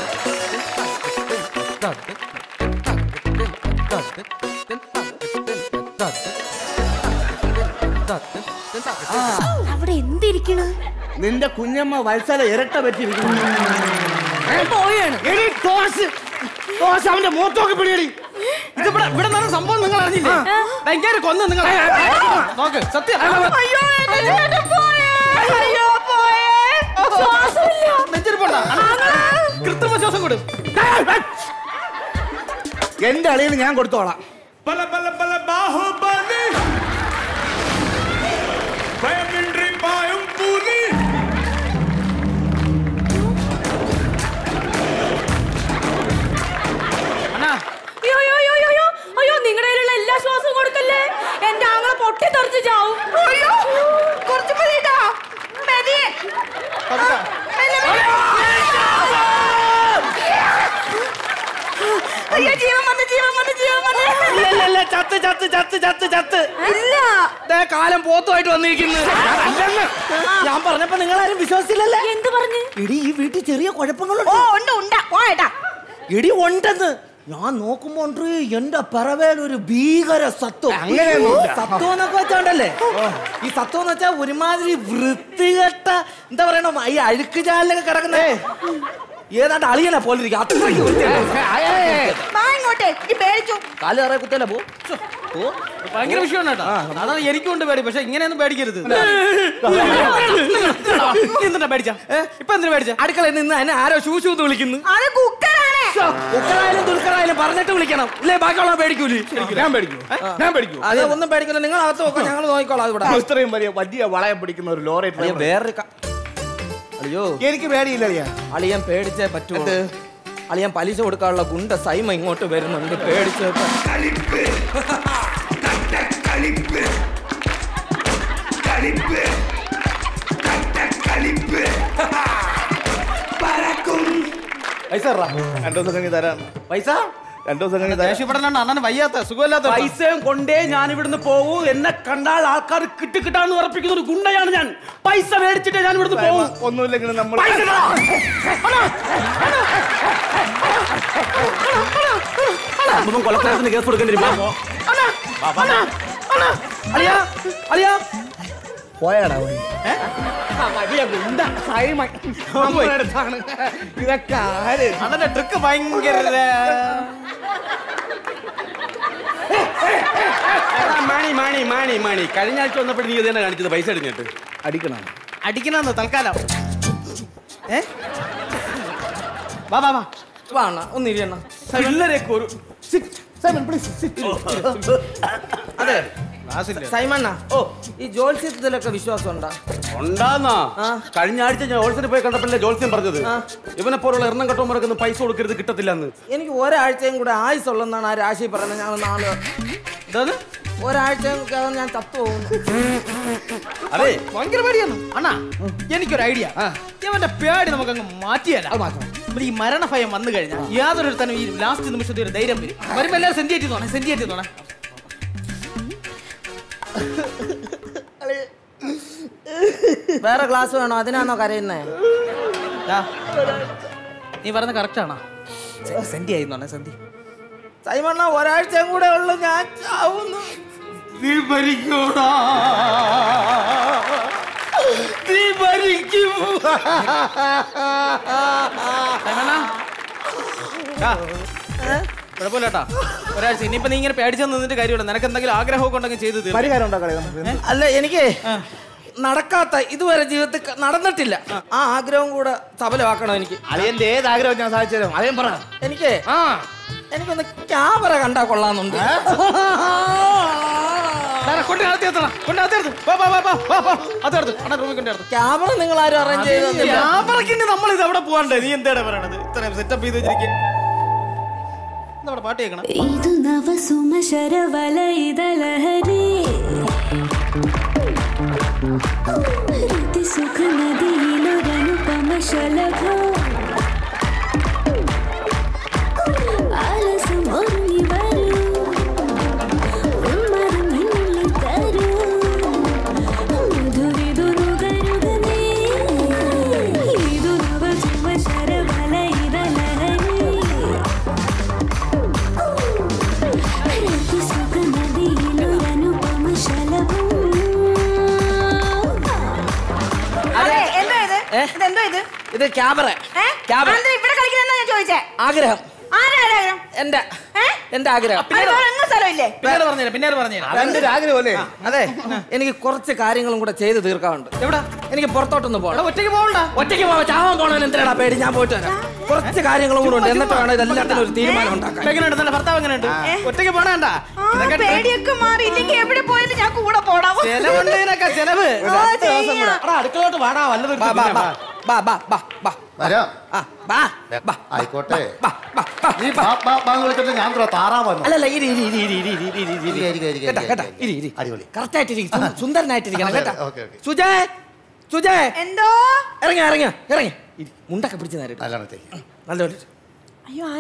അവിടെ എന്തിരിക്കണ് നിന്റെ കുഞ്ഞമ്മ വത്സല ഇരട്ട പറ്റിയിരിക്കുന്നു പോയാണ് എടി ടോസ് ടോസ് അവന്റെ മൂത്തോക്ക് പിടിയടി ഇതിവിടെ ഇവിടെ നടന്ന സംഭവം നിങ്ങൾ അറിഞ്ഞില്ലേ ഭയങ്കര കൊന്ന് നിങ്ങൾ നോക്ക് സത്യം അയ്യോ എന്റെ ചേട്ടൻ പോയേ അയ്യോ പോയേ ശ്വാസമില്ല നെഞ്ചിരിപ്പുണ്ടോ കൃത്രിമ ശ്വാസം കൊടു എന്റെ അളിയിൽ ഞാൻ കൊടുത്തോളാം പല പല പല ബാഹുബലി ഭയമിன்றி പായും പുലി അയ്യോ അയ്യോ അയ്യോ അയ്യോ അയ്യോ അയ്യോ നിങ്ങളുടെ കയ്യിലുള്ള എല്ലാ ശ്വാസവും കൊടുക്കല്ലേ എന്റെ ആങ്ങളെ പൊട്ടി തെറിച്ച് ചാവും അയ്യോ കുറച്ച് മതിട്ടാ മതി മെല്ലെ, മെല്ലെ. അയ്യോ ജീവൻ വന്ന് ജീവൻ വന്ന് ജീവൻ വന്ന് ഇല്ല ഇല്ല ഇല്ല ചത്ത് ചത്ത് ചത്ത് ചത്ത് ചത്ത് ഇല്ല ദേ കാലം പോത്തുമായിട്ട് വന്നിരിക്കുന്നു അല്ലെന്ന് ഞാൻ പറഞ്ഞപ്പോ നിങ്ങളാരും വിശ്വസിച്ചില്ലല്ലേ എന്ത് പറഞ്ഞു എടി ഈ വീട്ടിൽ ചെറിയ കുഴപ്പങ്ങളുണ്ട് ഓ ഉണ്ട് ഉണ്ടാ പോയേട്ടാ എടി ഉണ്ടെന്ന് ഞാൻ നോക്കുമ്പോ ഉണ്ട് എന്റെ പിറവേൽ ഒരു ഭീകര സത്വം അങ്ങനെയൊന്നുമില്ല. സത്വം എന്നൊക്കെ വെച്ചോണ്ടല്ലേ ഈ സത്വം എന്ന് വെച്ചാൽ ഒരുമാതിരി വൃത്തികെട്ട എന്താ പറയണ ഈ അഴുക്ക് ചാലിലൊക്കെ കിടക്കുന്ന ഏതാണ്ട് അളിയനെ പോലെ ഇരിക്കും അത്രയ്ക്ക് വൃത്തികെട്ട. വാ ഇങ്ങോട്ട് നീ പേടിച്ചു കാല് കറ കുത്തല പോ പോ. ഭയങ്കര വിഷയമാണ് കേട്ടോ അതാണ് എനിക്കും ഉണ്ട് പേടി പക്ഷെ ഇങ്ങനെയൊന്നും പേടിക്കരുത് എന്തിനാ പേടിച്ച ഇപ്പൊ എന്തിനാ പേടിച്ച അടുക്കളയിൽ നിന്ന് എന്നെ ആരോ ഷൂ ഷൂ എന്ന് വിളിക്കുന്നു അത് കുക്കറാണ് ഉക്കറായാലും ദുൽഖറായാലും പറഞ്ഞിട്ട് വിളിക്കണം ഇല്ലേ ബാക്കിയുള്ള പേടിക്കൂലേ ഞാൻ പേടിക്കൂ ഞാൻ പേടിക്കൂ അതെ ഒന്നും പേടിക്കില്ല നിങ്ങൾ അകത്ത് നോക്കാം ഞങ്ങൾ നോക്കിക്കോളാം ഇവിടെ ഇത്രയും വലിയ വലിയ വളയം പിടിക്കുന്ന ഒരു ലോറി അയ്യോ, വേറൊരു ക- അയ്യോ എനിക്ക് പേടിയില്ല അളിയാ അളിയൻ പേടിച്ചേ പറ്റൂ അളിയൻ പലിശ കൊടുക്കാനുള്ള ഗുണ്ട സൈമ ഇങ്ങോട്ട് വരുന്നുണ്ട് പേടിച്ചേ പ- പൈസ തരാം. രണ്ടു ദിവസം കഴിഞ്ഞ് തരാം പൈസ രണ്ടു ദിവസം കഴിഞ്ഞ് തരാം ദേഷ്യപ്പെടലാണ് അണ്ണന് വയ്യാത്ത സുഖമില്ലാത്ത പൈസയും കൊണ്ടേ ഞാൻ ഇവിടുന്ന് പോകൂ എന്നെ കണ്ടാൽ ആൾക്കാർ കിട്ടി കിട്ടാന്ന് ഉറപ്പിക്കുന്ന ഒരു ഗുണ്ടയാണ് ഞാൻ പൈസ മേടിച്ചിട്ടേ ഞാൻ ഇവിടുന്ന് പോകൂ ഒന്നുമില്ലെങ്കിൽ നമ്മൾ പൈസ താ. നമുക്ക് കൊലക്കുറ്റത്തിന് കേസ് കൊടുക്കേണ്ടി വരും. അളിയാ അളിയാ പോയാടാ പോയി വലിയ ഗുണ്ട സൈമൺ നമ്മുടെ അടുത്താണ് ഇതൊക്കെ ആര് അണ്ണന്റെ ട്രിക്ക് ഭയങ്കര എടാ, മാണി മാണി മാണി മാണി കഴിഞ്ഞ ആഴ്ച വന്നപ്പോൾ നീ ഇത് തന്നെ കാണിച്ചത് പൈസ അടിഞ്ഞിട്ട് അടിക്കണം അടിക്കണമെന്ന് തൽക്കാലം ഏ വാ വാ വാ വാ അണ്ണാ ഒന്ന് ഇരിയണ്ണ പിള്ളേരൊക്കെ ഒരു സൈമൺ പ്ലീസ് അതെ സൈമണ്ണ ഓ ഈ ജോത്സ്യത്തിലൊക്കെ വിശ്വാസം ഉണ്ടാ ഉണ്ടാന്നാ കഴിഞ്ഞ ആഴ്ച ഞാൻ ഹോൾസെയിൽ പോയി കണ്ടപ്പോഴല്ലേ ജോത്സ്യം പറഞ്ഞത് ഇവനെ പോലുള്ള എണ്ണം കെട്ടോമാർക്ക് പൈസ കൊടുക്കരുത് കിട്ടത്തില്ലെന്ന് എനിക്ക് ഒരാഴ്ചയും കൂടെ ആയുസ് ഉള്ളെന്നാണ് ആ രാശി പറയുന്നത് ഞാൻ നാളെ ഒരാഴ്ചക്കകം ഞാൻ ചത്തു പോകുന്നു അതെ ഭയങ്കര പേടിയാണ് അണ്ണാ എനിക്കൊരു ഐഡിയ ഇവന്റെ പേടി നമുക്ക് അങ്ങ് മാറ്റിയല്ല നമ്മൾ ഈ മരണഭയം വന്നു കഴിഞ്ഞാൽ യാതൊരു തന്നെ ഈ ലാസ്റ്റ് നിമിഷത്തിൽ ഒരു ധൈര്യം വരും വരുമ്പോ എല്ലാവരും സെന്റിയേറ്റ് തോന്നേ സെന്റിയേറ്റ് തോന്നേ വേറെ ക്ലാസ് വേണോ അതിനാണോ കരയുന്നേ നീ പറഞ്ഞ കറക്റ്റ് ആണോ സെന്റി ആയി തോന്നേ സെന്റി സൈമണ്ണ ഒരാഴ്ചയും കൂടെ ഉള്ളു ഞാൻ ചാവുന്നു നീ ഭരിക്കൂടാ നീ ഭരിക്കും കുഴപ്പമില്ല കേട്ടാ ഒരാഴ്ച ഇനിയിപ്പോ നീ ഇങ്ങനെ പേടിച്ചു നിന്നിട്ട് കാര്യമില്ല നിനക്ക് എന്തെങ്കിലും ആഗ്രഹമൊക്കെ ഉണ്ടെങ്കിൽ ചെയ്ത് തീർക്കും. പരിഹാരം ഉണ്ടാക്കാം അല്ല എനിക്ക് നടക്കാത്ത ഇതുവരെ ജീവിതത്തിൽ ക- നടന്നിട്ടില്ല ആ ആഗ്രഹം കൂടെ സഫലമാക്കണം എനിക്ക് അളിയന്റെ ഏത് ആഗ്രഹം ഞാൻ സാധിച്ചു തരാം അതേ പറ എനിക്ക് എനിക്കൊന്ന് ക്യാമറ കണ്ടാ കൊള്ളാന്നുണ്ട് ക്യാമറ നിങ്ങൾ ആരും അറേഞ്ച് ചെയ്തു ക്യാമറയ്ക്ക് നമ്മൾ ഇത് എവിടെ പോകണ്ടേ നീ എന്താണ് പറയണത് ഇത്രയും സെറ്റപ്പ് ചെയ്ത് വെച്ചിരിക്കും നമ്മുടെ പാട്ട് കേൾക്കണം ಇದು ನವ ಸುಮಶರ ವಲಯದಲಹರಿ ಋತಿ ಸುಖ ನದಿಯಿಲೊರನುಪಮ ಶಲಭ ಆಲಸ ಮೊರುಗಿವರು ಉಮ್ಮರು ಇನ್ನಿತರು ಮಧುವಿದು ನುಗರುಗನೆ ಇದು ನವ ಸುಮಶರ ವಲಯದಲಹರಿ ప్రతి సుఖ నదిలో అనుపమ శలభం അതെ എന്തോ ഇത് ഇതെന്തോ ഇത് ഇത് ക്യാമറ ഏ? ക്യാമറ അതെന്താ ഇവിടെ കളിക്കുന്ന ഞാൻ ചോദിച്ചേ ആഗ്രഹം ആരാ ആരാഗ്രഹം എന്റെ എന്റെ ആഗ്രഹം അത് വേറെ എങ്ങും സ്ഥലമില്ലേ പിന്നീട് പറഞ്ഞുതരാം പിന്നീട് പറഞ്ഞുതരാം അതെന്റെ ഒരു ആഗ്രഹമല്ലേ അതെ എനിക്ക് കുറച്ച് കാര്യങ്ങളും കൂടെ ചെയ്ത് തീർക്കാറുണ്ട് എവിടെ എനിക്ക് പുറത്തോട്ടൊന്ന് പോകണം ഒറ്റയ്ക്ക് പോകണ്ട ഒറ്റയ്ക്ക് പോവാ ചാവാൻ പോകണം എന്തിനാടാ പേടി ഞാൻ പോയിട്ട് വരാം കുറച്ച് കാര്യങ്ങളും കൂടെ ഉണ്ട് എന്നിട്ട് വേണം ഇതെല്ലാത്തിനും ഒരു തീരുമാനം ഉണ്ടാക്കാൻ എങ്ങനെയുണ്ട് നല്ല ഭർത്താവ് എങ്ങനെയുണ്ട് ഒറ്റയ്ക്ക് പോണണ്ട ആ, പേടിയൊക്കെ മാറി ഇല്ലെങ്കിൽ എവിടെ പോയാലും ഞാൻ കൂടെ പോടാം ചെലവുണ്ട് ഇതിനൊക്കെ ചെലവ് ആ, ചെയ്യാം. അടുക്കളോട്ട് വാടാ വല്ലതും ബാ, ബാ, ബാ, ബാ, ബാ, ബാ, ബാ. വരാം ആ, ബാ, ബാ. ആയിക്കോട്ടെ നീ ബാ, ബാ, ബാ എന്ന് വിളിച്ചിട്ട് ഞാൻ ത്ര താറാ വന്നു അല്ലല്ല ഇരി ഇരി ഇരി ഇരി ഇരി ഇരി ഇരി ഇരി ഇരി ഇരി, ഇരി, ഇരി, കേട്ടാ ഇരി, കേട്ടാ ഇരി, ഇരി ഇരി അടിപൊളി കറക്റ്റായിട്ടിരിക്കും സുന്ദരനായിട്ടിരിക്കണം അതെ, കേട്ടാ ഓക്കേ, ഓക്കേ. സുജേ സുജേ എന്തോ ഇറങ്ങി ഇറങ്ങി ഇറങ്ങി ഇരി, മുണ്ടൊക്കെ പിടിച്ച് നേരിട്ട് നല്ലോണം ചെയ്യ്. നല്ലപോലെ അയ്യോ ആരാ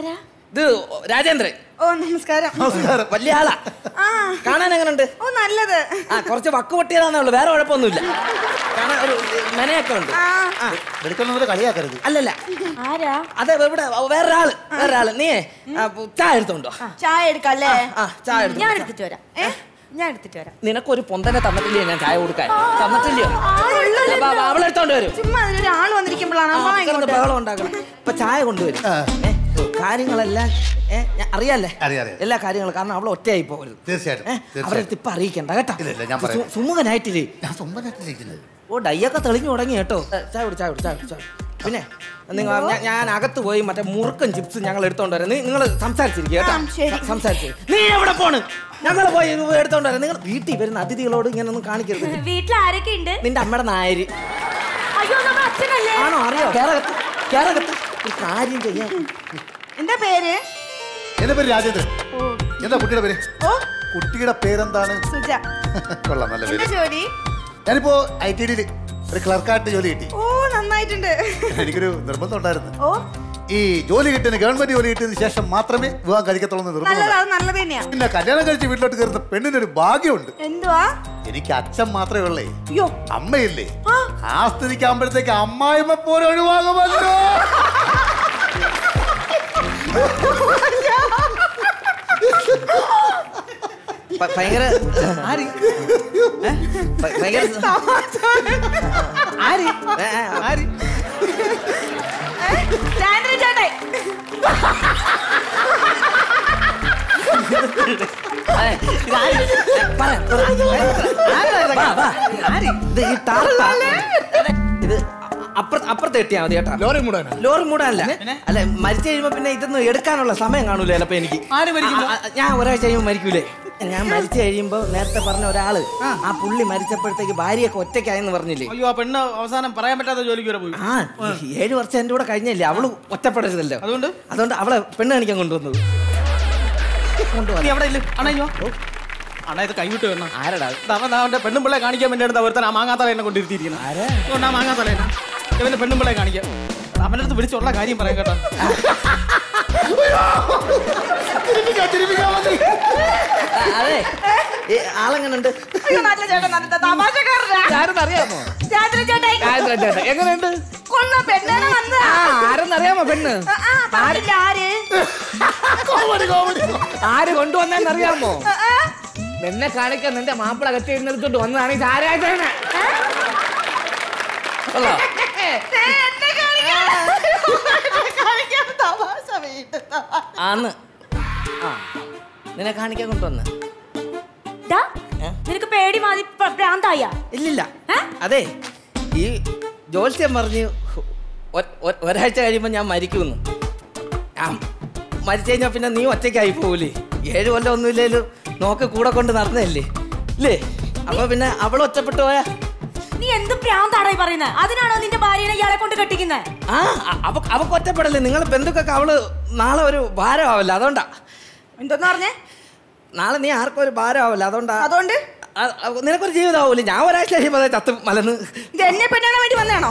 ഇത് രാജേന്ദ്രൻ ഓ നമസ്കാരം നമസ്കാരം വലിയ ആളാ ആ കാണാൻ എങ്ങനെയുണ്ട് ഓ നല്ലത് ആ കുറച്ച് വക്ക് പൊട്ടിയതാന്നേ ഉള്ളൂ വേറെ കുഴപ്പമൊന്നുമില്ല കാണാൻ ഒരു മെനയൊക്കെ ഉണ്ട് ആ വെളുക്കൊന്നും കളിയാക്കരുത് അല്ലല്ല ആരാ അതെ ഇവിടെ വേറൊരാള് വേറൊരാള് നീ ചായ എടുത്തോണ്ടോ ചായ എടുക്കല്ലേ ആ, ചായ എടുത്തോ. ഞാൻ എടുത്തിട്ട് വരാം ഏ ഞാൻ എടുത്തിട്ട് വരാം നിനക്കൊരു പൊന്തനെ തന്നിട്ടില്ലയോ ഞാൻ ചായ കൊടുക്കാൻ തന്നിട്ടില്ലയോ അപ്പൊ അവ- അവളെടുത്തോണ്ട് വരും ചുമ്മാ അതിലൊരാൾ വന്നിരിക്കുമ്പോഴാണ് ആ, അമ്മ കിടന്ന് ഇങ്ങോട്ട് ബഹളം ഉണ്ടാക്കണം ഇപ്പൊ ചായ കൊണ്ടുവരും ഏ, കാര്യങ്ങളെല്ലാം ഏ, ഞാൻ അറിയാല്ലേ എല്ലാ കാര്യങ്ങളും കാരണം അവൾ ഒറ്റയായി പോകരുത് തീർച്ചയായിട്ടും അവരെ ഇപ്പൊ അറിയിക്കണ്ട കേട്ടോ ഇല്ല, ഞാൻ പറയാം. സു- സുമുഖനായിട്ടില്ലേ ഞാൻ സ്വന്തമായിട്ടിരിക്കുന്നത് ഓ ഡയ്യൊക്കെ തെളിഞ്ഞു തുടങ്ങി കേട്ടോ ഏ, ചായ കുടി ചായ കുടി ചായ കുടി, ചായ കുടി. പിന്നെ നിങ്ങൾ ഞാൻ- ഞാൻ അകത്ത് പോയി മറ്റേ മുറുക്കൻ ചിപ്സ് ഞങ്ങൾ എടുത്തോണ്ട് വരാം നിങ്ങൾ സംസാരിച്ചിരിക്കുക കേട്ടോ സം- സംസാരിച്ച് നീ എവിടെ പോണ് ഞങ്ങൾ പോയി ഇത് എടുത്തോണ്ട് വരാം നിങ്ങൾ വീട്ടിൽ വരുന്ന അതിഥികളോട് ഇങ്ങനെ ഒന്നും കാണിക്കരുത് വീട്ടിൽ ആരൊക്കെ ഉണ്ട് നിന്റെ അമ്മയുടെ നായര് അയ്യോ നമ്മുടെ അച്ഛനല്ലേ ആണോ അറിയോ കേരളത്ത് കേരളത്ത് ഒരു കാര്യം ചെയ്യാൻ എന്താ പേര് എന്റെ പേര് രാജേന്ദ്രൻ എന്താ കുട്ടിയുടെ പേര് ഓ കുട്ടിയുടെ പേരെന്താണ് സുജ കൊള്ളാം നല്ല എന്താ പേര് ജോലി ഞാനിപ്പോ ഐ ടി ഡിയിൽ ഒരു ക്ലർക്കായിട്ട് ജോലി കിട്ടി ഓ നന്നായിട്ടുണ്ട് എനിക്കൊരു നിർബന്ധം ഉണ്ടായിരുന്നു ഓ ഈ ജോലി കിട്ടിയതിന് ഗവൺമെന്റ് ജോലി കിട്ടിയതിന് ശേഷം മാത്രമേ വിവാഹം കഴിക്കത്തുള്ളൂ എന്ന് നല്ലത് നിർബന്ധം അത് നല്ലത് തന്നെയാ പിന്നെ കല്യാണം കഴിച്ച് വീട്ടിലോട്ട് കയറുന്ന പെണ്ണിനൊരു ഭാഗ്യമുണ്ട് എന്തുവാ എനിക്ക് അച്ഛൻ മാത്രമേ ഉള്ളേ അയ്യോ അമ്മയില്ലേ ആ സ്ഥിതിക്കാകുമ്പോഴത്തേക്ക് അമ്മായിമ്മ പോലെ ഒഴിവാകുമല്ലോ ഭ- ഭയങ്കര ആര് ഏ? ഭ- ഭയങ്കര ആര് ഏ, ഏ, ആര് ചാന്ദ്രൻ ചേട്ടൻ ഏ, ഇതാര്? ഏ, പറ, പറ. വാ, വാ. ആര്? ഇത് ഈ ടാർപ്പാ. ഇത് അപ്പുറത്ത് അപ്പുറത്ത് എത്തിയാ മതി കേട്ടോ ലോറി മൂടാനോ ലോറി മൂടാനല്ല അല്ല മരിച്ചു കഴിയുമ്പോ പിന്നെ ഇതൊന്നും എടുക്കാനുള്ള സമയം കാണൂല ചിലപ്പോ എനിക്ക് ആര് മരിക്കുമ്പോ? ആ, ആ, ഞാൻ ഒരാഴ്ച കഴിയുമ്പോ മരിക്കൂലേ ഞാൻ മരിച്ചു കഴിയുമ്പോ നേരത്തെ പറഞ്ഞ ഒരാള് ആ പുള്ളി മരിച്ചപ്പോഴത്തേക്ക് ഭാര്യയൊക്കെ ഒറ്റയ്ക്കായെന്ന് പറഞ്ഞില്ലേ അയ്യോ ആ പെണ്ണ് അവസാനം പറയാൻ പറ്റാത്ത ജോലിക്ക് വരെ പോയി ആ ഏഴു വർഷം എന്റെ കൂടെ കഴിഞ്ഞല്ലേ അവള് ഒറ്റപ്പെടരുതല്ലോ അതുകൊണ്ട് അതുകൊണ്ട് അവളെ പെണ്ണ് കാണിക്കാൻ കൊണ്ടുവന്നത് നീ എവിടെ ഇല്ല അണ്ണ ഇഞ്ഞോ അണ്ണ ഇത് കൈവിട്ട് വരണം ആരടാ അവൻ അവന്റെ പെണ്ണും പിള്ളെ കാണിക്കാൻ വേണ്ടി എടുത്ത ഒരുത്തൻ ആ മാങ്ങാത്തല എന്നെ കൊണ്ടിരുത്തിയിരിക്കുന്നത് അതുകൊണ്ട് ആ മാങ്ങാത്തല ഇവന്റെ പെണ്ണും പിള്ളെ കാണിക്കാം അവന്റെ അടുത്ത് വിളിച്ചുള്ള കാര്യം പറയാം കേട്ടോ അതെ ഈ ആളെങ്ങനുണ്ട് അയ്യോ നല്ല ചേട്ടൻ നല്ല തമാശക്കാരനാ ആരെന്ന് അറിയാമോ ചാന്ദ്രൻ ചേട്ടൻ എങ്ങനെയുണ്ട് കൊന്ന പെണ്ണാണ് വന്നത് ആരെന്നറിയാമോ പെണ്ണ് ആ, പറഞ്ഞില്ല ആര് ആര് കൊണ്ടുവന്നെന്നറിയാമോ നിന്നെ കാണിക്കാൻ നിന്റെ മാപ്പിള കത്തി എഴുന്നേൽത്തോണ്ട് വന്നതാണ് ഈ ആരായിട്ടാണ് എന്നെ കാണിക്കാൻ കാണിക്കാൻ തമാശ വീട്ടിൽ ആന്ന് ആ നിന്നെ കാണിക്കാൻ കൊണ്ടുവന്ന നിനക്ക് പേടി മാതി ഭ്രാന്തായ ഇല്ലില്ല അതെ ഈ ജോത്സ്യം പറഞ്ഞ് ഒ- ഒ- ഒരാഴ്ച കഴിയുമ്പോൾ ഞാൻ മരിക്കുമെന്ന് ഞാൻ മരിച്ചു കഴിഞ്ഞാൽ പിന്നെ നീ ഒറ്റയ്ക്കായി പോകൂലേ ഏഴ് കൊല്ലം ഒന്നുമില്ലേലും നോക്ക് കൂടെ കൊണ്ട് നടന്നതല്ലേ ഇല്ലേ അപ്പൊ പിന്നെ അവൾ ഒറ്റപ്പെട്ടു പോയാ നീ എന്ത് ഭ്രാന്താടാ ഈ പറയുന്നത് അതിനാണോ നിന്റെ ഭാര്യനെ ഇയാളെ കൊണ്ട് കെട്ടിക്കുന്നത് ആ അ- അവ അവക്ക് ഒറ്റപ്പെടല്ലേ നിങ്ങളെ ബന്ധുക്കൊക്കെ അവള് നാളെ ഒരു ഭാരമാവല്ല അതുകൊണ്ടാ എന്തോന്ന് പറഞ്ഞേ നാളെ നീ ആർക്കും ഒരു ഭാരമാവല്ല അതുകൊണ്ടാ അതുകൊണ്ട് അ- അ- നിനക്കൊരു ജീവിതമാവൂലേ ഞാൻ ഒരാഴ്ച കഴിയുമ്പോൾ അതേ ചത്ത് മലന്ന് ഇത് എന്നെ പെണ്ണാൻ വേണ്ടി വന്നാണോ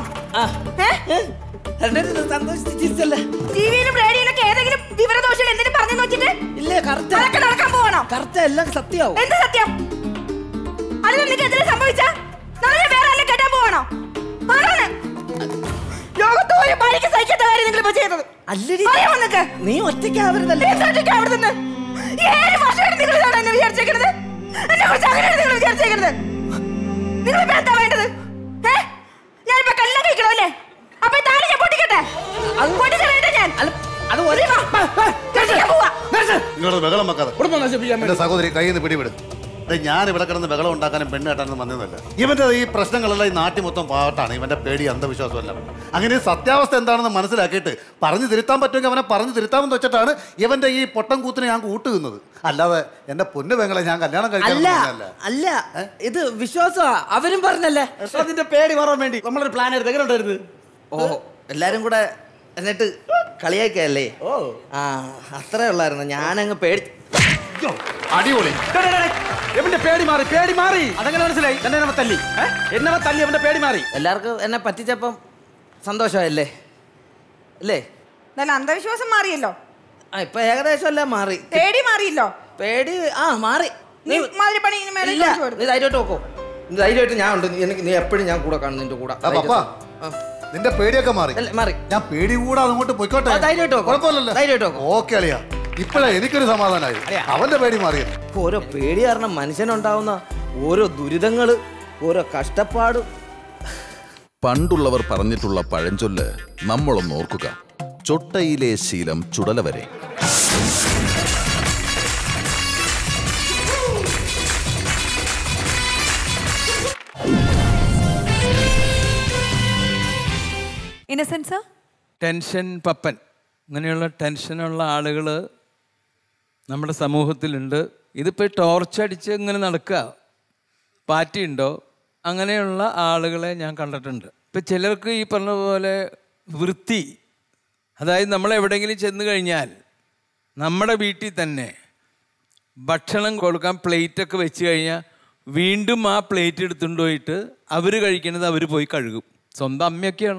സന്തോഷിച്ച് ചിരിച്ചല്ലേ ടിവിയിലും റേഡിയോയിലൊക്കെ ഏതെങ്കിലും വിവരദോഷം എന്തിനും പറഞ്ഞു നോക്കിട്ട് ഇല്ല കറക്റ്റ് അതൊക്കെ നടക്കാൻ പോവാണോ കറക്റ്റ് എല്ലാം സത്യമാവും എന്ത് സത്യം അത് നിനക്ക് എന്തിനാ സംഭവിച്ച നാളെ ഞാൻ വേറെ ആളെ കെട്ടാൻ പോവാണോ ആരാണ് ലോകത്ത് ഒരു ഭാര്യയ്ക്ക് സഹിക്കാത്ത കാര്യം നിങ്ങൾ ഇപ്പൊ ചെയ്തത് അല്ലടി അറിയാമോ നിനക്ക് നീ ഒറ്റയ്ക്കാവരുതല്ലേ എന്ത് ഒറ്റയ്ക്കാവരുതെന്ന്? ഏഴ് വർഷമായിട്ട് നിങ്ങൾ ഇതാണ് എന്നെ വിചാരിച്ചേക്കണത് എന്നെ കുറിച്ച് അങ്ങനെയാണ് നിങ്ങൾ വിചാരിച്ചേക്കണത് നിങ്ങൾ ഇപ്പൊ എന്താ വേണ്ടത് ഏ? ഞാനിപ്പോ കല്യാണം കഴിക്കണോ അല്ലേ അപ്പൊ ഈ താലി ഞാൻ പൊട്ടിക്കട്ടെ പൊട്ടിച്ചറിയട്ടെ ഞാൻ അത് ഒരു കെട്ടിക്കാൻ പോവാ നിങ്ങളുടെ ബഹളം വെക്കാതെ എന്റെ സഹോദരി കയ്യിൽ നിന്ന് പിടിവിട് ദേ, ഞാൻ ഇവിടെ കിടന്ന് ബഹളം ഉണ്ടാക്കാനും പെണ്ണ് കെട്ടാനും വന്നതല്ല ഇവന്റെ ഈ പ്രശ്നങ്ങളെല്ലാം ഈ നാട്ടിൽ മൊത്തം പാട്ടാണ് ഇവന്റെ പേടി അന്ധവിശ്വാസമല്ല അങ്ങനെ സത്യാവസ്ഥ എന്താണെന്ന് മനസ്സിലാക്കിയിട്ട് പറഞ്ഞു തിരുത്താൻ പറ്റുമെങ്കിൽ അവനെ പറഞ്ഞു തിരുത്താമെന്ന് വെച്ചിട്ടാണ് ഇവന്റെ ഈ പൊട്ടം കൂത്തിനെ ഞാൻ കൂട്ടുന്നത് അല്ലാതെ എന്റെ പൊന്നു പെങ്ങളെ ഞാൻ കല്യാണം അല്ല കഴിക്കാൻ അല്ല ഇത് വിശ്വാസമാ അവരും പറഞ്ഞല്ലേ അതിന്റെ പേടി മാറാൻ വേണ്ടി നമ്മളൊരു പ്ലാൻ എടുത്ത് എങ്ങനെ ഉണ്ടായിരുന്നു ഓ എല്ലാരും കൂടെ എന്നിട്ട് കളിയാക്കല്ലേ ഓ ആ അത്രേ ഉള്ളായിരുന്നു ഞാനങ്ങ് പേടി അടിപൊളി എവന്റെ പേടി മാറി പേടി മാറി അതെങ്ങനെ മനസ്സിലായി എന്നെ അവൻ തല്ലി ഏ? എന്നെ അവൻ തല്ലി അവന്റെ പേടി മാറി എല്ലാവർക്കും എന്നെ പറ്റിച്ചപ്പം സന്തോഷമായല്ലേ അല്ലേ നല്ല അന്ധവിശ്വാസം മാറിയല്ലോ ആ ഇപ്പൊ ഏകദേശം എല്ലാം മാറി പേടി മാറിയില്ലോ പേടി ആ മാറി നീ മാതിരി പണി ഇനി മേലെ ഇല്ല കാണിച്ചു കൊടുത്തു. നീ ധൈര്യമായിട്ട് നോക്കോ നീ ധൈര്യമായിട്ട് ഞാൻ ഉണ്ട് നീ- എനിക്ക് നീ എപ്പോഴും ഞാൻ കൂടെ കാണും നിന്റെ കൂടെ ആ, പപ്പാ. നിന്റെ പേടിയൊക്കെ മാറി മാറി ഞാൻ പേടി കൂടെ അങ്ങോട്ട് പോയിക്കോട്ടെ ആ, ധൈര്യമായിട്ട് നോക്ക്. കുഴപ്പമില്ലല്ലോ ധൈര്യമായിട്ട് നോക്ക്. ഓക്കെ അളിയാ ഇപ്പഴേ എനിക്കൊരു സമാധാനമായി അവന്റെ പേടി മാറിയത് ഓരോ പേടി കാരണം മനുഷ്യനുണ്ടാവുന്ന ഓരോ ദുരിതങ്ങള് ഓരോ കഷ്ടപ്പാട് പണ്ടുള്ളവർ പറഞ്ഞിട്ടുള്ള പഴഞ്ചൊല്ല് നമ്മളൊന്ന് ഓർക്കുക ചൊട്ടയിലെ ശീലം ചുടല വരെ ഇന്നസെൻസ് ടെൻഷൻ പപ്പൻ ഇങ്ങനെയുള്ള ടെൻഷനുള്ള ആളുകൾ നമ്മുടെ സമൂഹത്തിലുണ്ട് ഇതിപ്പോൾ ടോർച്ചടിച്ച് ഇങ്ങനെ നടക്കുക പാറ്റി ഉണ്ടോ അങ്ങനെയുള്ള ആളുകളെ ഞാൻ കണ്ടിട്ടുണ്ട് ഇപ്പം ചിലർക്ക് ഈ പറഞ്ഞ പോലെ വൃത്തി അതായത് നമ്മൾ എവിടെയെങ്കിലും ചെന്ന് കഴിഞ്ഞാൽ നമ്മുടെ വീട്ടിൽ തന്നെ ഭക്ഷണം കൊടുക്കാൻ പ്ലേറ്റൊക്കെ വെച്ച് കഴിഞ്ഞാൽ വീണ്ടും ആ പ്ലേറ്റ് എടുത്തുകൊണ്ട് പോയിട്ട് അവർ കഴിക്കുന്നത് അവർ പോയി കഴുകും സ്വന്തം അമ്മയൊക്കെയാണ്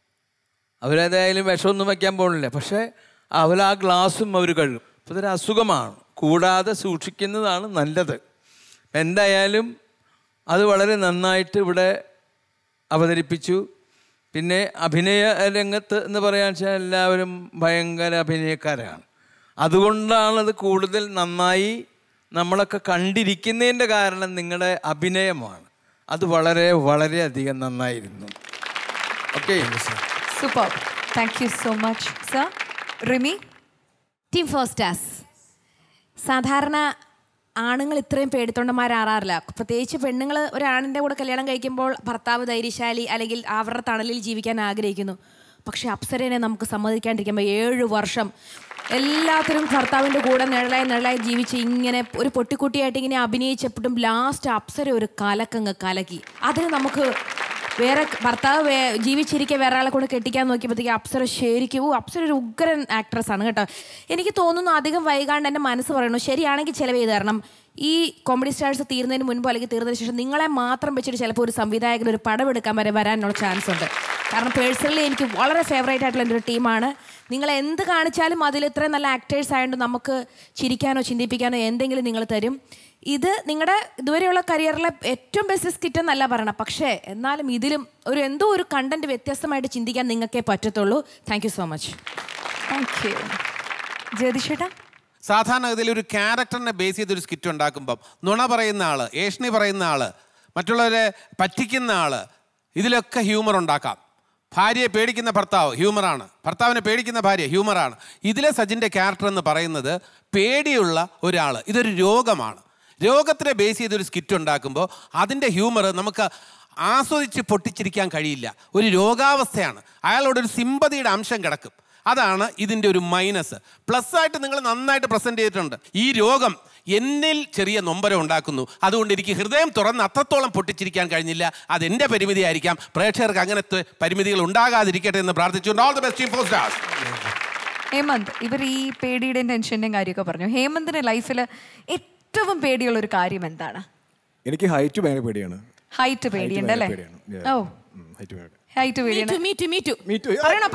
അവരേതായാലും വിഷമൊന്നും വയ്ക്കാൻ പോകണില്ല പക്ഷേ അവർ ആ ഗ്ലാസും അവർ കഴുകും അപ്പോൾ ഇതൊരു അസുഖമാണ് കൂടാതെ സൂക്ഷിക്കുന്നതാണ് നല്ലത് എന്തായാലും അത് വളരെ നന്നായിട്ട് ഇവിടെ അവതരിപ്പിച്ചു പിന്നെ അഭിനയ രംഗത്ത് എന്ന് പറയാൻ വെച്ചാൽ എല്ലാവരും ഭയങ്കര അഭിനയക്കാരാണ് അതുകൊണ്ടാണത് കൂടുതൽ നന്നായി നമ്മളൊക്കെ കണ്ടിരിക്കുന്നതിൻ്റെ കാരണം നിങ്ങളുടെ അഭിനയമാണ് അത് വളരെ വളരെയധികം നന്നായിരുന്നു okay super thank you so much sir Rimi team first സാധാരണ ആണുങ്ങൾ ഇത്രയും പേടിത്തൊണ്ടന്മാരാറാറില്ല പ്രത്യേകിച്ച് പെണ്ണുങ്ങൾ ഒരാണിൻ്റെ കൂടെ കല്യാണം കഴിക്കുമ്പോൾ ഭർത്താവ് ധൈര്യശാലി അല്ലെങ്കിൽ അവരുടെ തണലിൽ ജീവിക്കാൻ ആഗ്രഹിക്കുന്നു പക്ഷെ അപ്സരനെ നമുക്ക് സമ്മതിക്കാണ്ടിരിക്കുമ്പോൾ ഏഴ് വർഷം എല്ലാത്തിനും ഭർത്താവിൻ്റെ കൂടെ നിഴലായി നിഴലായി ജീവിച്ച് ഇങ്ങനെ ഒരു പൊട്ടിക്കുട്ടിയായിട്ട് ഇങ്ങനെ അഭിനയിച്ചപ്പോഴും ലാസ്റ്റ് അപ്സര ഒരു കലക്കങ്ങ് കലക്കി അതിന് നമുക്ക് വേറെ ഭർത്താവ് വേ ജീവിച്ചിരിക്കെ വേറെ ആളെ കൂടെ കെട്ടിക്കാൻ നോക്കിയപ്പോഴത്തേക്ക് അപ്സര ശരിക്കും ഓ അപ്സര ഒരു ഉഗ്രൻ ആക്ട്രസ് ആണ് കേട്ടോ എനിക്ക് തോന്നുന്നു അധികം വൈകാണ്ട് എൻ്റെ മനസ്സ് പറയണു ശരിയാണെങ്കിൽ ചിലവ് ചെയ്ത് തരണം ഈ കോമഡി സ്റ്റാർസ് തീർന്നതിന് മുൻപോ അല്ലെങ്കിൽ തീർന്നതിന് ശേഷം നിങ്ങളെ മാത്രം വെച്ചിട്ട് ചിലപ്പോൾ ഒരു സംവിധായകൻ ഒരു പടം എടുക്കാൻ വരെ വരാനുള്ള ചാൻസ് ഉണ്ട് കാരണം പേഴ്സണലി എനിക്ക് വളരെ ഫേവറേറ്റ് ആയിട്ടുള്ള എൻ്റെ ഒരു ടീമാണ് നിങ്ങൾ എന്ത് കാണിച്ചാലും അതിൽ ഇത്രയും നല്ല ആക്ടേഴ്സ് ആയതുകൊണ്ട് നമുക്ക് ചിരിക്കാനോ ചിന്തിപ്പിക്കാനോ എന്തെങ്കിലും നിങ്ങൾ തരും ഇത് നിങ്ങളുടെ ഇതുവരെയുള്ള കരിയറിലെ ഏറ്റവും ബെസ്റ്റ് സ്കിറ്റ് എന്നല്ല പറയണം പക്ഷേ എന്നാലും ഇതിലും ഒരു എന്തോ ഒരു കണ്ടന്റ് വ്യത്യസ്തമായിട്ട് ചിന്തിക്കാൻ നിങ്ങൾക്കേ പറ്റത്തുള്ളൂ thank you so much thank you ജ്യോതിഷേട്ടാ സാധാരണഗതിയിൽ ഒരു ക്യാരക്ടറിനെ ബേസ് ചെയ്തൊരു സ്കിറ്റ് ഉണ്ടാക്കുമ്പം നുണ പറയുന്ന ആള് ഏഷണി പറയുന്ന ആള് മറ്റുള്ളവരെ പറ്റിക്കുന്ന ആള് ഇതിലൊക്കെ ഹ്യൂമർ ഉണ്ടാക്കാം ഭാര്യയെ പേടിക്കുന്ന ഭർത്താവ് ഹ്യൂമറാണ് ഭർത്താവിനെ പേടിക്കുന്ന ഭാര്യ ഹ്യൂമറാണ് ഇതിലെ സജിൻ്റെ ക്യാരക്ടർ എന്ന് പറയുന്നത് പേടിയുള്ള ഒരാൾ ഇതൊരു രോഗമാണ് രോഗത്തിനെ ബേസ് ചെയ്തൊരു സ്കിറ്റ് ഉണ്ടാക്കുമ്പോൾ അതിൻ്റെ ഹ്യൂമർ നമുക്ക് ആസ്വദിച്ച് പൊട്ടിച്ചിരിക്കാൻ കഴിയില്ല ഒരു രോഗാവസ്ഥയാണ് അയാളോട് ഒരു സിമ്പതിയുടെ അംശം കിടക്കും അതാണ് ഇതിൻ്റെ ഒരു മൈനസ് പ്ലസ് ആയിട്ട് നിങ്ങൾ നന്നായിട്ട് പ്രസൻറ്റ് ചെയ്തിട്ടുണ്ട് ഈ രോഗം എന്നിൽ ചെറിയ നൊമ്പരം ഉണ്ടാക്കുന്നു അതുകൊണ്ട് എനിക്ക് ഹൃദയം തുറന്ന് അത്രത്തോളം പൊട്ടിച്ചിരിക്കാൻ കഴിഞ്ഞില്ല അതെൻ്റെ പരിമിതിയായിരിക്കാം പ്രേക്ഷകർക്ക് അങ്ങനത്തെ പരിമിതികൾ ഉണ്ടാകാതിരിക്കട്ടെ എന്ന് പ്രാർത്ഥിച്ചുകൊണ്ട് all the best four stars Hemanth ഇവർ ഈ പേടിയുടെയും ടെൻഷൻ്റെയും കാര്യമൊക്കെ പറഞ്ഞു ഹേമന്തിന്റെ ലൈഫിൽ ഏറ്റവും പേടിയുള്ള ഒരു കാര്യം എന്താണ് എനിക്ക് ഹൈറ്റ് ഭയങ്കര പേടിയാണ് ഹൈറ്റ് പേടിയുണ്ട് അല്ലേ പേടിയാണ്. Yeah. ഓ ഹൈറ്റ് പേടി ഹൈറ്റ് പേടിയാണ് പറയണോ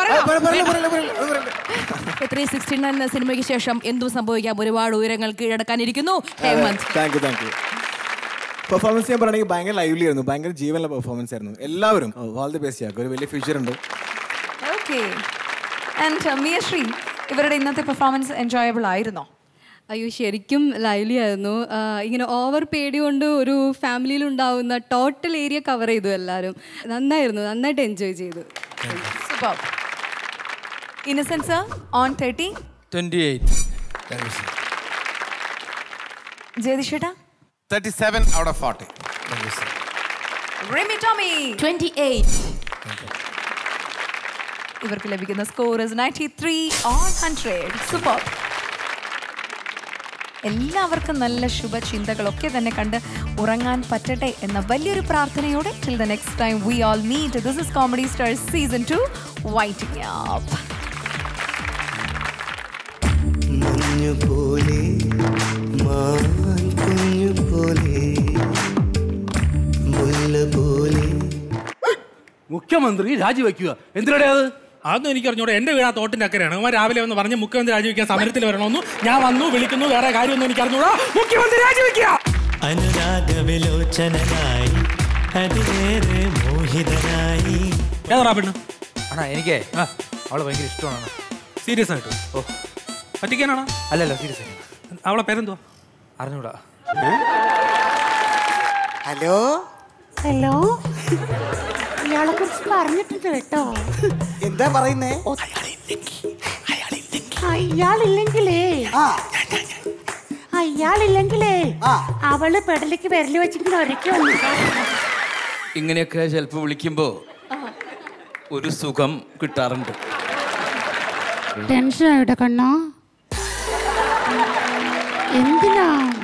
പറയണോ ത്രീ സിക്സ്റ്റി നയൻ സിനിമയ്ക്ക് ശേഷം എന്തും സംഭവിക്കാം ഒരുപാട് ഉയരങ്ങൾ കീഴടക്കാനിരിക്കുന്നു Hemanth thank you thank you performance ഞാൻ പറയുകയാണെങ്കിൽ ഭയങ്കര ലൈവ്ലി ആയിരുന്നു ഭയങ്കര ജീവനുള്ള പെർഫോമൻസ് ആയിരുന്നു എല്ലാവരും ഓൾ ദി ബെസ്റ്റ് ആക്കും ഒരു വലിയ ഫ്യൂച്ചർ ഉണ്ട് ഓക്കെ ആൻഡ് മിയശ്രീ ഇവരുടെ ഇന്നത്തെ പെർഫോമൻസ് എൻജോയബിൾ ആയിരുന്നോ അയ്യോ ശരിക്കും ലൈവ്ലി ആയിരുന്നു ആ, ഇങ്ങനെ ഓവർ പേടി കൊണ്ട് ഒരു ഫാമിലിയിൽ ഉണ്ടാവുന്ന ടോട്ടൽ ഏരിയ കവർ ചെയ്തു എല്ലാവരും നന്നായിരുന്നു നന്നായിട്ട് എൻജോയ് ചെയ്തു super Innocent's on thirty twenty eight ജയതിഷേട്ടാ thirty seven out of forty Rimi Tomy twenty eight ഇവർക്ക് ലഭിക്കുന്ന score is ninety three on hundred super എല്ലാവർക്കും നല്ല ശുഭചിന്തകളൊക്കെ തന്നെ കണ്ട് ഉറങ്ങാൻ പറ്റട്ടെ എന്ന വലിയൊരു പ്രാർത്ഥനയോടെ till the next time we all meet this is comedy stars season two waiting up മഞ്ഞു പോലെ മാൻ കുഞ്ഞു പോലെ മുല്ല പോലെ മുഖ്യമന്ത്രി രാജിവെക്കുക എന്തിനാടേ അത് അതൊന്നും എനിക്ക് അറിഞ്ഞൂടെ എന്റെ വീട് ആ തോട്ടിന്റെ അക്കരെയാണ് അവൻ രാവിലെ വന്ന് പറഞ്ഞ് മുഖ്യമന്ത്രി രാജിവെക്കാൻ സമരത്തിൽ വരണമെന്നു ഞാൻ വന്നു വിളിക്കുന്നു വേറെ കാര്യമൊന്നും എനിക്ക് അറിഞ്ഞൂടാ മുഖ്യമന്ത്രി രാജിവെക്കുക അനുരാഗവിലോചനായി അതിലേറെ മോഹിതനായി ഏതാ പെണ്ണ് അണ്ണാ എനിക്ക് അവളെ ഭയങ്കര ഇഷ്ടമാണ് സീരിയസ് ആയിട്ട് ഓ പറ്റിക്കാനാണോ അല്ലല്ല സീരിയസ് അവളെ പേരെന്തുവാ അറിഞ്ഞൂടാ ഹലോ ഹലോ ഇയാളെ കുറിച്ച് പറഞ്ഞിട്ടുണ്ട് കേട്ടോ എന്താ പറയുന്നേ ആ, ഇയാളില്ലെങ്കിലേ ആ, ഇയാളില്ലെങ്കിലേ അവള് പെടലേക്ക് വിരല് വെച്ചിങ്ങനെ ഒരയ്ക്ക് വന്നു ഇങ്ങനെയൊക്കെ ചിലപ്പോൾ വിളിക്കുമ്പോൾ ഒരു സുഖം കിട്ടാറുണ്ട് ടെൻഷൻ ആയിട്ട് കണ്ണോ എന്തിനാ